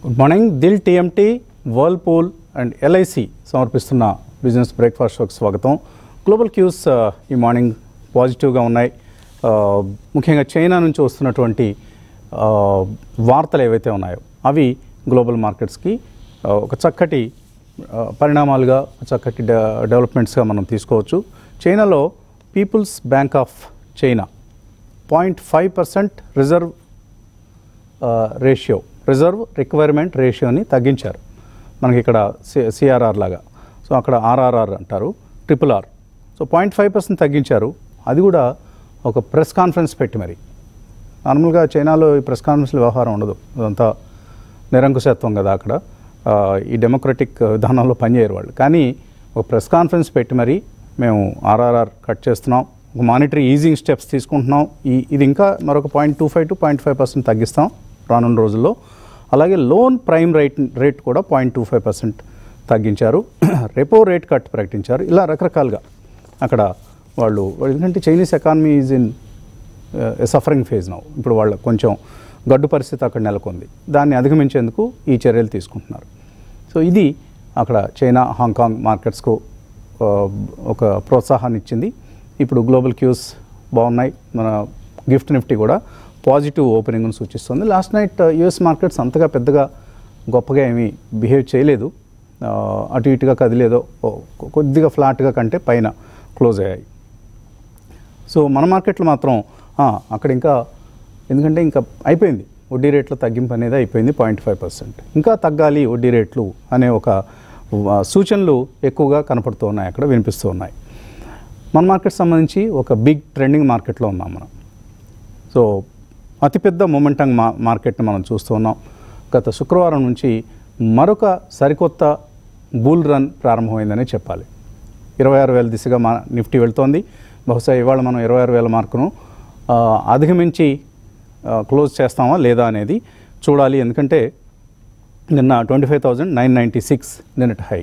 Good morning Dil TMT Whirlpool and LIC సమర్పిస్తున్న business breakfast షోకి స్వాగతం గ్లోబల్ క్యూస్ ఆ, ఈ మార్నింగ్ పాజిటివ్గా ఉన్నాయి ఆ, ముఖ్యంగా చైనా నుంచి వస్తున్నటువంటి ఆ, వార్తలు ఏవైతే ఉన్నాయో అవి గ్లోబల్ మార్కెట్స్కి ఆ, ఒక చక్కటి ఆ, పరిణామాలుగా చక్కటి డె డెవలప్మెంట్స్గా మనం తీసుకోవచ్చు చైనాలో people's bank of China point five percent reserve ratio reserve requirement రేషియోని తగ్గించారు మనకి ఇక్కడ సి సిఆర్ఆర్ లాగా సో అక్కడ ఆర్ఆర్ఆర్ అంటారు triple R so point five percent తగ్గించారు అది కూడా ఒక ప్రెస్ కాన్ఫరెన్స్ పెట్టి మరి నార్మల్గా చైనాలో ఈ ప్రెస్ కాన్ఫరెన్స్ల వ్యవహారం ఉండదు అదంతా నిరంకుశత్వం కదా అక్కడ ఆ, ఈ డెమోక్రటిక్ విధానంలో పనిచేయరు వాళ్ళు కానీ ఒక ప్రెస్ కాన్ఫరెన్స్ పెట్టి మరి మేము ఆర్ఆర్ఆర్ కట్ చేస్తున్నాం ఒక మానిటరీ ఈజింగ్ స్టెప్స్ తీసుకుంటున్నాం ఈ ఇది ఇంకా మరొక point two five to point five percent తగ్గిస్తాం రానున్న రోజుల్లో అలాగే లోన్ ప్రైమ్ రేట్ రేట్ కూడా పాయింట్ టూ ఫైవ్ పర్సెంట్ తగ్గించారు రెపో రేట్ కట్ ప్రకటించారు ఇలా రకరకాలుగా అక్కడ వాళ్ళు ఎందుకంటే Chinese economy is in suffering phase now ఇప్పుడు వాళ్ళ కొంచెం గడ్డు పరిస్థితి అక్కడ నెలకొంది దాన్ని అధిగమించేందుకు ఈ చర్యలు తీసుకుంటున్నారు సో ఇది అక్కడ చైనా హాంకాంగ్ మార్కెట్స్కు ఆ, ఒక ప్రోత్సాహాన్ని ఇచ్చింది ఇప్పుడు గ్లోబల్ క్యూస్ బాగున్నాయి మన గిఫ్ట్ నిఫ్టీ కూడా పాజిటివ్ ఓపెనింగ్ను సూచిస్తుంది లాస్ట్ నైట్ యుఎస్ మార్కెట్స్ అంతగా పెద్దగా గొప్పగా ఏమీ బిహేవ్ చేయలేదు ఆ, అటు ఇటుగా కదిలేదో ఓ, కొద్దిగా ఫ్లాట్గా కంటే పైన క్లోజ్ అయ్యాయి సో మన మార్కెట్లో మాత్రం ఆ, అక్కడ ఇంకా ఎందుకంటే ఇంకా అయిపోయింది వడ్డీ రేట్ల తగ్గింపు అనేది అయిపోయింది పాయింట్ ఫైవ్ పర్సెంట్ ఇంకా తగ్గాలి వడ్డీ రేట్లు అనే ఒక ఆ, సూచనలు ఎక్కువగా కనపడుతూ ఉన్నాయి అక్కడ వినిపిస్తూ ఉన్నాయి మన మార్కెట్ సంబంధించి ఒక బిగ్ ట్రెండింగ్ మార్కెట్లో ఉన్నాం మనం సో అతిపెద్ద మొమెంటం మా మార్కెట్ని మనం చూస్తూ ఉన్నాం గత శుక్రవారం నుంచి మరొక సరికొత్త బూల్ రన్ ప్రారంభమైందని చెప్పాలి ఇరవై ఆరు వేల దిశగా మా నిఫ్టీ వెళ్తోంది బహుశా ఇవాళ మనం ఇరవై ఆరు వేల మార్కును ఆ, అధిగమించి ఆ, క్లోజ్ చేస్తామా లేదా అనేది చూడాలి ఎందుకంటే నిన్న twenty five thousand nine ninety six నిన్నటి హై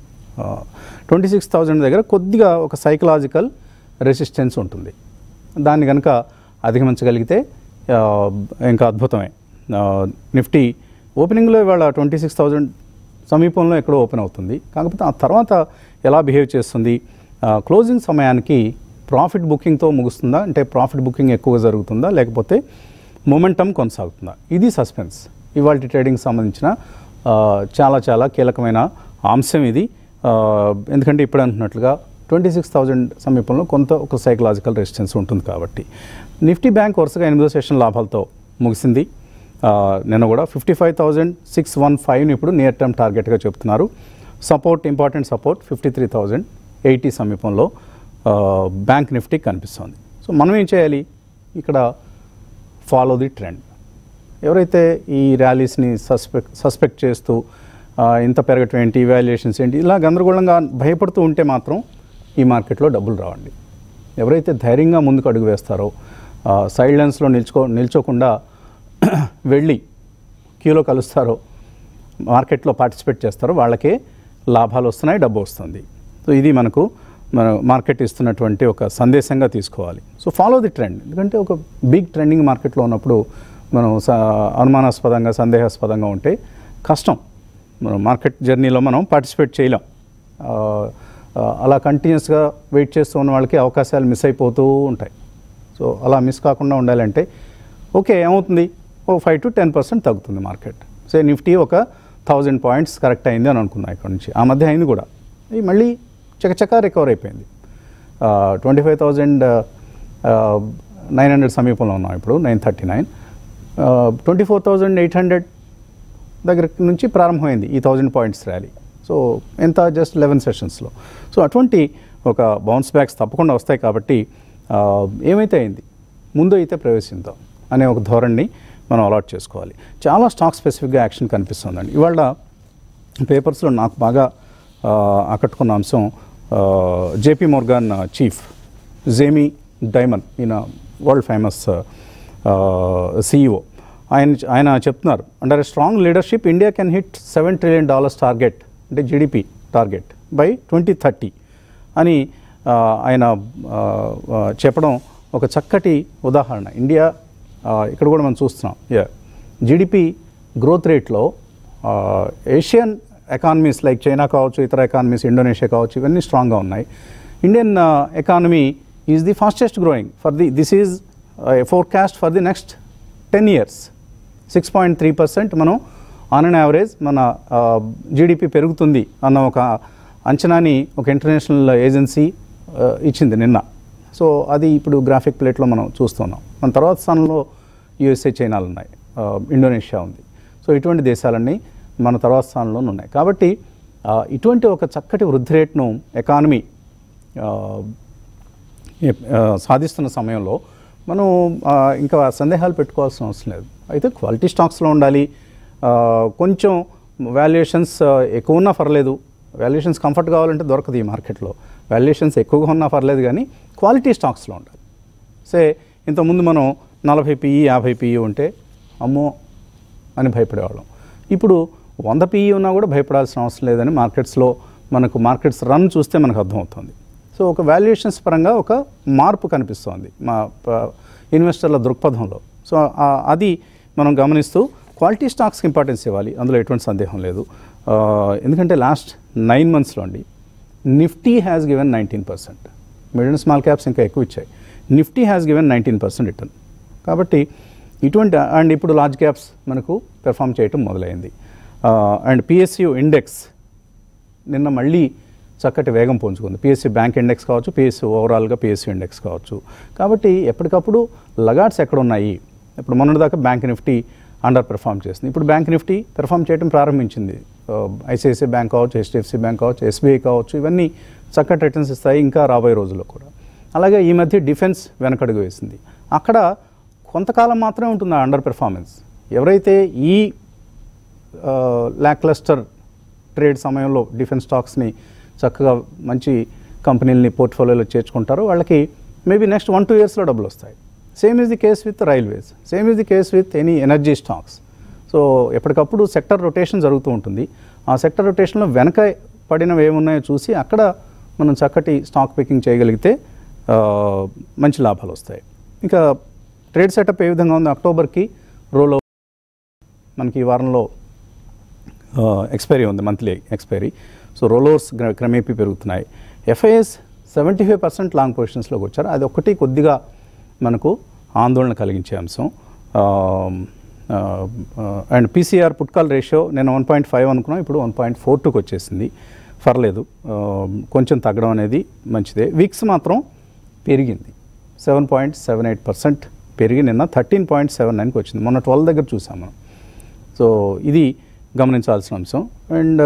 ట్వంటీ సిక్స్ థౌజండ్ దగ్గర కొద్దిగా ఒక సైకలాజికల్ రెసిస్టెన్స్ ఉంటుంది దాన్ని కనుక అధిగమించగలిగితే ఆ, ఇంకా అద్భుతమే ఆ, నిఫ్టీ ఓపెనింగ్లో ఇవాళ ట్వంటీ సిక్స్ థౌజండ్ సమీపంలో ఎక్కడో ఓపెన్ అవుతుంది కాకపోతే ఆ తర్వాత ఎలా బిహేవ్ చేస్తుంది ఆ, క్లోజింగ్ సమయానికి ప్రాఫిట్ బుకింగ్తో ముగుస్తుందా అంటే ప్రాఫిట్ బుకింగ్ ఎక్కువగా జరుగుతుందా లేకపోతే మొమెంటం కొనసాగుతుందా ఇది సస్పెన్స్ ఇవాళ ట్రేడింగ్ సంబంధించిన ఆ, చాలా చాలా కీలకమైన అంశం ఇది ఆ, ఎందుకంటే ఇప్పుడు అంటున్నట్లుగా ట్వంటీ సిక్స్ థౌజండ్ సమీపంలో కొంత ఒక సైకలాజికల్ రెసిస్టెన్స్ ఉంటుంది కాబట్టి నిఫ్టీ బ్యాంక్ వరుసగా ఎనిమిదో సెషన్ లాభాలతో ముగిసింది ఆ, నిన్న కూడా fifty five thousand six one ఫైవ్ని ఇప్పుడు నియర్ టర్మ్ టార్గెట్గా చెప్తున్నారు support important support fifty three thousand eighty సమీపంలో ఆ, బ్యాంక్ నిఫ్టీ కనిపిస్తుంది సో మనం ఏం చేయాలి ఇక్కడ ఫాలో ది ట్రెండ్ ఎవరైతే ఈ ర్యాలీస్ని సస్పెక్ట్ సస్పెక్ట్ చేస్తూ ఆ, ఇంత పెరగటం ఏంటి వాల్యుయేషన్స్ ఏంటి ఇలా గందరగోళంగా భయపడుతూ ఉంటే మాత్రం ఈ మార్కెట్లో డబ్బులు రావండి ఎవరైతే ధైర్యంగా ముందుకు అడుగు వేస్తారో సైడ్ లైన్స్లో నిల్చుకో నిల్చోకుండా వెళ్ళి క్యూలో కలుస్తారో మార్కెట్లో పార్టిసిపేట్ చేస్తారో వాళ్ళకే లాభాలు వస్తున్నాయి డబ్బు వస్తుంది సో ఇది మనకు మన మార్కెట్ ఇస్తున్నటువంటి ఒక సందేశంగా తీసుకోవాలి సో ఫాలో ది ట్రెండ్ ఎందుకంటే ఒక బిగ్ ట్రెండింగ్ మార్కెట్లో ఉన్నప్పుడు మనం స- అనుమానాస్పదంగా సందేహాస్పదంగా ఉంటే కష్టం మనం మార్కెట్ జర్నీలో మనం పార్టిసిపేట్ చేయలేం ఆ, ఆ, అలా కంటిన్యూస్గా వెయిట్ చేస్తూ ఉన్న వాళ్ళకి అవకాశాలు మిస్ అయిపోతూ ఉంటాయి సో అలా మిస్ కాకుండా ఉండాలంటే ఓకే ఏమవుతుంది ఓ ఫైవ్ టు టెన్ పర్సెంట్ తగ్గుతుంది మార్కెట్ సే నిఫ్టీ ఒక థౌజండ్ పాయింట్స్ కరెక్ట్ అయింది అని అనుకున్నాం ఇక్కడ నుంచి ఆ మధ్య అయింది కూడా ఇది మళ్ళీ చకచకా రికవర్ అయిపోయింది twenty five thousand nine hundred సమీపంలో ఉన్నాం ఇప్పుడు nine thirty nine twenty four thousand eight hundred దగ్గర నుంచి ప్రారంభమైంది ఈ థౌజండ్ పాయింట్స్ ర్యాలీ సో ఎంత జస్ట్ లెవెన్ సెషన్స్లో సో అటువంటి ఒక బౌన్స్ బ్యాక్స్ తప్పకుండా వస్తాయి కాబట్టి ఆ, ఏమైతే అయింది ముందు అయితే ప్రవేశిద్దాం అనే ఒక ధోరణిని మనం అలాట్ చేసుకోవాలి చాలా స్టాక్ స్పెసిఫిక్గా యాక్షన్ కనిపిస్తుందండి ఇవాళ పేపర్స్లో నాకు బాగా ఆ, ఆకట్టుకున్న అంశం JP Morgan chief Jamie Dimon ఈయన వరల్డ్ ఫేమస్ సిఇఓ ఆయన ఆయన చెప్తున్నారు under strong leadership India can hit seven trillion dollars target అంటే GDP target by twenty thirty అని ఆ, ఆయన ఆ, ఆ, చెప్పడం ఒక చక్కటి ఉదాహరణ ఇండియా ఆ, ఇక్కడ కూడా మనం చూస్తున్నాం యా జీడిపి గ్రోత్ రేట్లో ఏషియన్ ఎకానమీస్ లైక్ చైనా కావచ్చు ఇతర ఎకానమీస్ ఇండోనేషియా కావచ్చు ఇవన్నీ స్ట్రాంగ్గా ఉన్నాయి Indian economy is the fastest growing for the this is forecast for the next ten years six point three percent మనం ఆన్ అన్ యావరేజ్ మన GDP పెరుగుతుంది అన్న ఒక అంచనాని ఒక ఇంటర్నేషనల్ ఏజెన్సీ ఇచ్చింది నిన్న సో అది ఇప్పుడు గ్రాఫిక్ ప్లేట్లో మనం చూస్తున్నాం మన తర్వాత స్థానంలో యూఎస్ఏ చైనాలు ఉన్నాయి ఆ, ఇండోనేషియా ఉంది సో ఇటువంటి దేశాలన్నీ మన తర్వాత స్థానంలో ఉన్నాయి కాబట్టి ఆ, ఇటువంటి ఒక చక్కటి వృద్ధి రేట్ను ఎకానమీ ఏ- ఆ, సాధిస్తున్న సమయంలో మనం ఆ, ఇంకా సందేహాలు పెట్టుకోవాల్సిన అవసరం లేదు అయితే క్వాలిటీ స్టాక్స్లో ఉండాలి ఆ, కొంచెం వాల్యుయేషన్స్ ఎక్కువ ఉన్నా పర్లేదు వాల్యుయేషన్స్ కంఫర్ట్ కావాలంటే దొరకదు ఈ మార్కెట్లో వాల్యుయేషన్స్ ఎక్కువగా ఉన్నా పర్లేదు కానీ క్వాలిటీ స్టాక్స్లో ఉండాలి సే ఇంతకుముందు మనం నలభై పిఈ యాభై పిఈ ఉంటే అమ్మో అని భయపడేవాళ్ళం ఇప్పుడు వంద పిఈ ఉన్నా కూడా భయపడాల్సిన అవసరం లేదని మార్కెట్స్లో మనకు మార్కెట్స్ రన్ చూస్తే మనకు అర్థమవుతుంది సో ఒక వాల్యుయేషన్స్ పరంగా ఒక మార్పు కనిపిస్తోంది మా ప- ఇన్వెస్టర్ల దృక్పథంలో సో ఆ- అది మనం గమనిస్తూ క్వాలిటీ స్టాక్స్కి ఇంపార్టెన్స్ ఇవ్వాలి అందులో ఎటువంటి సందేహం లేదు ఆ, ఎందుకంటే లాస్ట్ నైన్ మంత్స్లో అండి Nifty has given nineteen percent mid and small caps ఇంకా ఎక్కువ ఇచ్చాయి Nifty has given nineteen percent return కాబట్టి ఇటువంటి అండ్ ఇప్పుడు లార్జ్ క్యాప్స్ మనకు పెర్ఫామ్ చేయటం మొదలైంది అండ్ పిఎస్యు ఇండెక్స్ నిన్న మళ్ళీ చక్కటి వేగం పుంజుకుంది పిఎస్సి బ్యాంక్ ఇండెక్స్ కావచ్చు పిఎస్సి ఓవరాల్గా పిఎస్సి ఇండెక్స్ కావచ్చు కాబట్టి ఎప్పటికప్పుడు లగాట్స్ ఎక్కడ ఉన్నాయి ఇప్పుడు మొన్నటిదాకా బ్యాంక్ నిఫ్టీ అండర్ పెర్ఫామ్ చేసింది ఇప్పుడు బ్యాంక్ నిఫ్టీ పెర్ఫామ్ చేయడం ప్రారంభించింది ఐసిఐసిఐ బ్యాంక్ కావచ్చు హెచ్డిఎఫ్సి బ్యాంక్ కావచ్చు ఎస్బీఐ కావచ్చు ఇవన్నీ చక్కటి రిటర్న్స్ ఇస్తాయి ఇంకా రాబోయే రోజుల్లో కూడా అలాగే ఈ మధ్య డిఫెన్స్ వెనకడుగు వేసింది అక్కడ కొంతకాలం మాత్రమే ఉంటుంది ఆ అండర్ పెర్ఫార్మెన్స్ ఎవరైతే ఈ ల్యాక్లస్టర్ ట్రేడ్ సమయంలో డిఫెన్స్ స్టాక్స్ని చక్కగా మంచి కంపెనీలని పోర్ట్ఫోలియోలో చేర్చుకుంటారో వాళ్ళకి మేబీ నెక్స్ట్ వన్ టూ ఇయర్స్లో డబ్బులు వస్తాయి same is the case with railways same is the case with any energy stocks so ఎప్పటికప్పుడు సెక్టర్ రొటేషన్ జరుగుతూ ఉంటుంది ఆ సెక్టర్ రొటేషన్లో వెనక పడినవి ఏమున్నాయో చూసి అక్కడ మనం చక్కటి స్టాక్ పికింగ్ చేయగలిగితే ఆ, మంచి లాభాలు వస్తాయి ఇంకా ట్రేడ్ సెటప్ ఏ విధంగా ఉంది అక్టోబర్కి రోల్ మనకి ఈ వారంలో ఎక్స్పైరీ ఉంది మంత్లీ ఎక్స్పైరీ సో రోలోవర్స్ క్రమేపీ పెరుగుతున్నాయి FIs seventy five percent long పొజిషన్స్లోకి వచ్చారు అది ఒకటి కొద్దిగా మనకు ఆందోళన కలిగించే అంశం అండ్ పీసీఆర్ పుట్కాల్ రేషియో నేను వన్ పాయింట్ ఫైవ్ అనుకున్నాం ఇప్పుడు వన్ పాయింట్ ఫోర్ టూకి వచ్చేసింది పర్లేదు ఆ, కొంచెం తగ్గడం అనేది మంచిదే వీక్స్ మాత్రం పెరిగింది seven point seven eight percent పెరిగి నిన్న థర్టీన్ పాయింట్ సెవెన్ నైన్కి వచ్చింది మొన్న ట్వెల్వ్ దగ్గర చూసాం మనం సో ఇది గమనించాల్సిన అంశం అండ్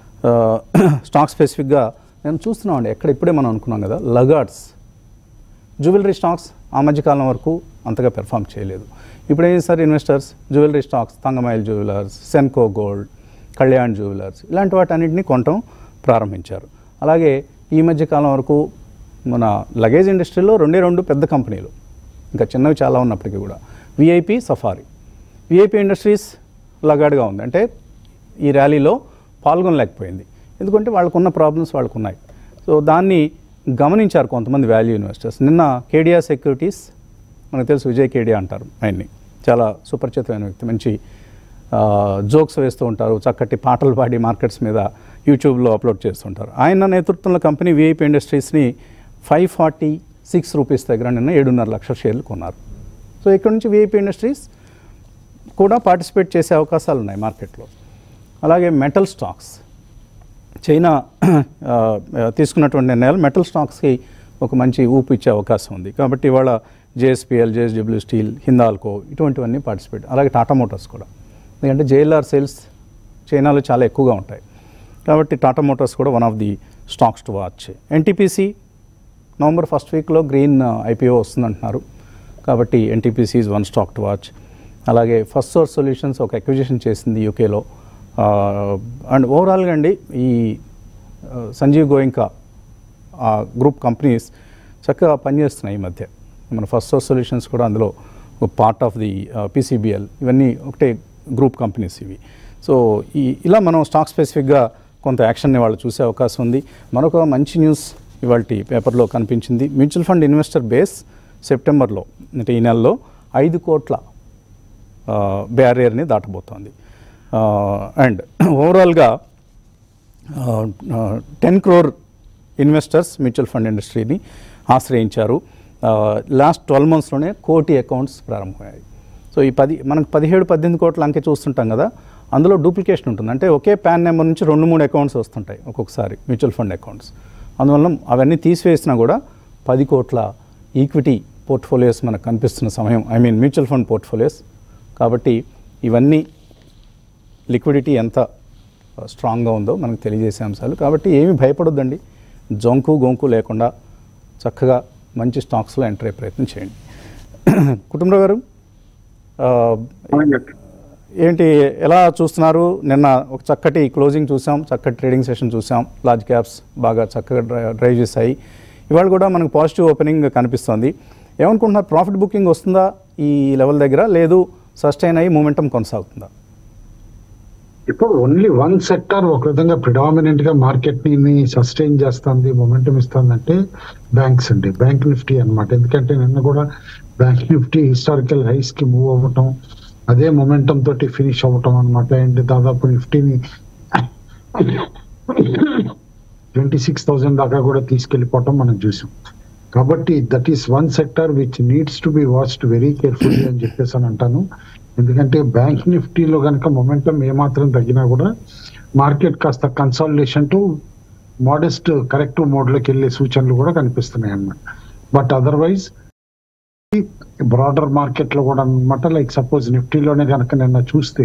స్టాక్ స్పెసిఫిక్గా నేను చూస్తున్నామండి ఎక్కడ ఇప్పుడే మనం అనుకున్నాం కదా లగార్డ్స్ జ్యువెలరీ స్టాక్స్ ఆ మధ్యకాలం వరకు అంతగా పెర్ఫామ్ చేయలేదు ఇప్పుడు ఏం sir investors jewellery stocks Thangamayil jewellers Senco gold Kalyan jewellers ఇలాంటి వాటన్నిటిని కొనటం ప్రారంభించారు అలాగే ఈ మధ్య కాలం వరకు మన లగేజ్ ఇండస్ట్రీలో రెండే రెండు పెద్ద కంపెనీలు ఇంకా చిన్నవి చాలా ఉన్నప్పటికీ కూడా విఐపి సఫారీ విఐపి ఇండస్ట్రీస్ లగాడ్గా ఉంది అంటే ఈ ర్యాలీలో పాల్గొనలేకపోయింది ఎందుకంటే వాళ్ళకున్న ప్రాబ్లమ్స్ వాళ్ళకు ఉన్నాయి సో దాన్ని గమనించారు కొంతమంది వాల్యూ ఇన్వెస్టర్స్ నిన్న కేడియా సెక్యూరిటీస్ మనకు తెలుసు విజయ్ కేడియా అంటారు ఆయన్ని చాలా సుపరిచితమైన వ్యక్తి మంచి జోక్స్ వేస్తూ ఉంటారు చక్కటి పాటలు పాడి మార్కెట్స్ మీద యూట్యూబ్లో అప్లోడ్ చేస్తుంటారు ఆయన నేతృత్వంలో కంపెనీ విఐపి ఇండస్ట్రీస్ని ఫైవ్ ఫార్టీ సిక్స్ రూపీస్ దగ్గర నిన్న ఏడున్నర లక్షల షేర్లు కొన్నారు సో ఇక్కడ నుంచి విఐపి ఇండస్ట్రీస్ కూడా పార్టిసిపేట్ చేసే అవకాశాలు ఉన్నాయి మార్కెట్లో అలాగే మెటల్ స్టాక్స్ చైనా ఆ, తీసుకున్నటువంటి నిర్ణయాలు మెటల్ స్టాక్స్కి ఒక మంచి ఊపు ఇచ్చే అవకాశం ఉంది కాబట్టి ఇవాళ జేఎస్పిఎల్ జేఎస్డబ్ల్యూ స్టీల్ హిందాల్కో ఇటువంటివన్నీ పార్టిసిపేట్ అలాగే టాటా మోటార్స్ కూడా ఎందుకంటే జేఎల్ఆర్ సేల్స్ చైనాలో చాలా ఎక్కువగా ఉంటాయి కాబట్టి టాటా మోటార్స్ కూడా one of the stocks to watch NTPC November first వీక్లో గ్రీన్ ఐపీఓ వస్తుందంటున్నారు కాబట్టి NTPC is one stock to watch అలాగే ఫస్ట్ సోర్స్ సొల్యూషన్స్ ఒక అక్విజిషన్ చేసింది యూకేలో అండ్ ఓవరాల్గా అండి ఈ ఆ, సంజీవ్ గోయింకా ఆ గ్రూప్ కంపెనీస్ చక్కగా పనిచేస్తున్నాయి ఈ మధ్య మన ఫస్ట్ సోర్స్ సొల్యూషన్స్ కూడా అందులో ఒక పార్ట్ ఆఫ్ ది పీసీబీఎల్ ఇవన్నీ ఒకటే గ్రూప్ కంపెనీస్ ఇవి సో ఈ ఇలా మనం స్టాక్ స్పెసిఫిక్గా కొంత యాక్షన్ని వాళ్ళు చూసే అవకాశం ఉంది మరొక మంచి న్యూస్ ఇవాళ పేపర్లో కనిపించింది మ్యూచువల్ ఫండ్ ఇన్వెస్టర్ బేస్ సెప్టెంబర్లో అంటే ఈ నెలలో ఐదు కోట్ల బ్యారియర్ని దాటబోతోంది అండ్ ఓవరాల్గా ten crore investors mutual fund ఇండస్ట్రీని ఆశ్రయించారు లాస్ట్ ట్వెల్వ్ మంత్స్లోనే కోటి అకౌంట్స్ ప్రారంభమయ్యాయి సో ఈ పది మనకు పదిహేడు పద్దెనిమిది కోట్ల అంకె చూస్తుంటాం కదా అందులో డూప్లికేషన్ ఉంటుంది అంటే ఒకే ప్యాన్ నెంబర్ నుంచి రెండు మూడు అకౌంట్స్ వస్తుంటాయి ఒక్కొక్కసారి మ్యూచువల్ ఫండ్ అకౌంట్స్ అందువల్ల అవన్నీ తీసివేసినా కూడా పది కోట్ల ఈక్విటీ పోర్ట్ఫోలియోస్ మనకు కనిపిస్తున్న సమయం I mean mutual fund portfolios కాబట్టి ఇవన్నీ లిక్విడిటీ ఎంత స్ట్రాంగ్గా ఉందో మనకు తెలియజేసే అంశాలు కాబట్టి ఏమీ భయపడొద్దండి జొంకు గొంకు లేకుండా చక్కగా మంచి స్టాక్స్లో ఎంటర్ అయ్యే ప్రయత్నం చేయండి కుటుంబరావు గారు ఆ, ఏంటి ఎలా చూస్తున్నారు నిన్న ఒక చక్కటి క్లోజింగ్ చూసాం చక్కటి ట్రేడింగ్ సెషన్ చూసాం లార్జ్ క్యాప్స్ బాగా చక్కగా డ్రై- డ్రైవ్ చేశాయి ఇవాళ కూడా మనకు పాజిటివ్ ఓపెనింగ్ కనిపిస్తోంది ఏమనుకుంటున్నారు ప్రాఫిట్ బుకింగ్ వస్తుందా ఈ లెవెల్ దగ్గర లేదు సస్టైన్ అయ్యి మూమెంటం కొనసాగుతుందా ఇప్పుడు ఓన్లీ వన్ సెక్టర్ ఒక విధంగా ప్రిడామినెంట్ గా మార్కెట్ ని సస్టైన్ చేస్తుంది మొమెంటం ఇస్తుందంటే బ్యాంక్స్ అండి బ్యాంక్ నిఫ్టీ అన్నమాట ఎందుకంటే నిన్న కూడా బ్యాంక్ నిఫ్టీ హిస్టారికల్ హైస్ కి మూవ్ అవ్వటం అదే మొమెంటం తోటి ఫినిష్ అవ్వటం అనమాట అండ్ దాదాపు నిఫ్టీని ట్వంటీ సిక్స్ థౌసండ్ దాకా కూడా తీసుకెళ్లిపోవటం మనం చూసాం కాబట్టి that is one sector which needs to be watched very carefully అని చెప్పేసి అని అంటాను ఎందుకంటే బ్యాంక్ నిఫ్టీలో కనుక మొమెంటం ఏమాత్రం తగ్గినా కూడా మార్కెట్ కాస్త consolidation to modest corrective mode లోకి వెళ్ళే సూచనలు కూడా కనిపిస్తున్నాయి అన్నమాట బట్ అదర్వైజ్ బ్రాడర్ మార్కెట్ లో కూడా అనమాట లైక్ సపోజ్ నిఫ్టీలోనే కనుక నిన్న చూస్తే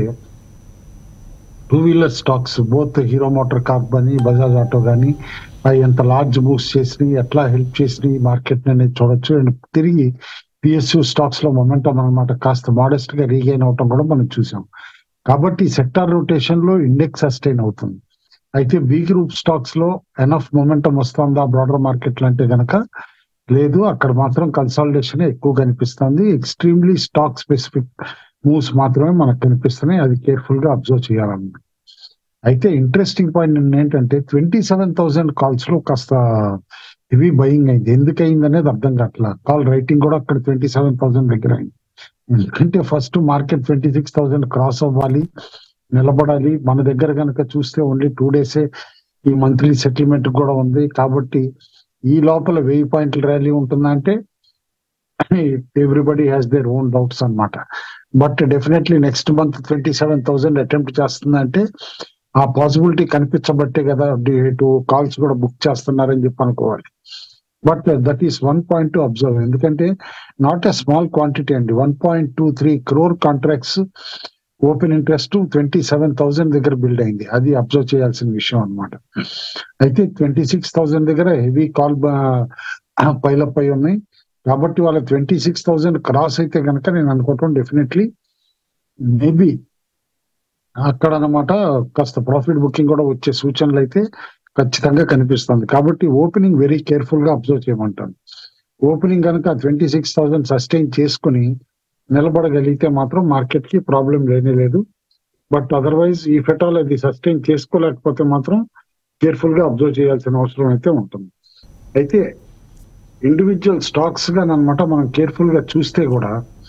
two wheeler stocks both hero motor corp అని బజాజ్ ఆటో కానీ అవి ఎంత లార్జ్ మూవ్స్ చేసినాయి ఎట్లా హెల్ప్ చేసినాయి మార్కెట్ అనేది చూడొచ్చు అండ్ తిరిగి పిఎస్యు స్టాక్స్ లో మొమెంటం అనమాట కాస్త మోడెస్ట్ గా రీగైన్ అవటం కూడా మనం చూసాం కాబట్టి సెక్టార్ రొటేషన్ లో ఇండెక్స్ సస్టైన్ అవుతుంది అయితే బి గ్రూప్ స్టాక్స్ లో ఎనఫ్ మొమెంటం వస్తుందా బ్రాడర్ మార్కెట్ అంటే గనక లేదు అక్కడ మాత్రం కన్సాలిడేషన్ ఎక్కువ కనిపిస్తుంది ఎక్స్ట్రీమ్లీ స్టాక్ స్పెసిఫిక్ మూవ్స్ మాత్రమే మనకు కనిపిస్తున్నాయి అది కేర్ఫుల్ గా అబ్జర్వ్ చేయాలన్నమాట అయితే ఇంట్రెస్టింగ్ పాయింట్ ఏంటంటే ట్వంటీ సెవెన్ థౌసండ్ కాల్స్ లో కాస్త హెవీ బయింగ్ అయింది ఎందుకు అయింది అనేది అర్థం కావట్లా కాల్ రైటింగ్ కూడా అక్కడ ట్వంటీ సెవెన్ థౌసండ్ దగ్గర అయింది ఎందుకంటే first market twenty six thousand cross అవ్వాలి నిలబడాలి మన దగ్గర కనుక చూస్తే ఓన్లీ టూ డేసే ఈ మంత్లీ సెటిల్మెంట్ కూడా ఉంది కాబట్టి ఈ లోపల వెయ్యి పాయింట్ల ర్యాలీ ఉంటుందంటే everybody has their own doubts అన్నమాట but definitely next month twenty seven thousand attempt చేస్తుందంటే ఆ పాసిబిలిటీ కనిపించబట్టే కదా టూ కాల్స్ కూడా బుక్ చేస్తున్నారని చెప్పి అనుకోవాలి but that is one point to observe ఎందుకంటే నాట్ ఎ స్మాల్ క్వాంటిటీ అండి one point two three crore contracts open interest twenty seven thousand దగ్గర బిల్డ్ అయింది అది అబ్జర్వ్ చేయాల్సిన విషయం అన్నమాట అయితే ట్వంటీ సిక్స్ థౌసండ్ దగ్గర హెవీ కాల్ పైలప్ అయి ఉన్నాయి కాబట్టి వాళ్ళ ట్వంటీ సిక్స్ థౌసండ్ క్రాస్ అయితే కనుక నేను అనుకోవటం డెఫినెట్లీ మేబీ అక్కడ అనమాట కాస్త ప్రాఫిట్ బుకింగ్ కూడా వచ్చే సూచనలు అయితే ఖచ్చితంగా కనిపిస్తుంది కాబట్టి ఓపెనింగ్ వెరీ కేర్ఫుల్ గా అబ్జర్వ్ చేయమంటాను ఓపెనింగ్ కనుక ట్వంటీ సిక్స్ థౌసండ్ సస్టైన్ చేసుకుని నిలబడగలిగితే మాత్రం మార్కెట్ కి ప్రాబ్లం లేనే లేదు బట్ అదర్వైజ్ ఈ ఫెటాల్ అది సస్టైన్ చేసుకోలేకపోతే మాత్రం కేర్ఫుల్ గా అబ్జర్వ్ చేయాల్సిన అవసరం అయితే ఉంటుంది అయితే ఇండివిజువల్ స్టాక్స్ గా అనమాట మనం కేర్ఫుల్ గా చూస్తే కూడా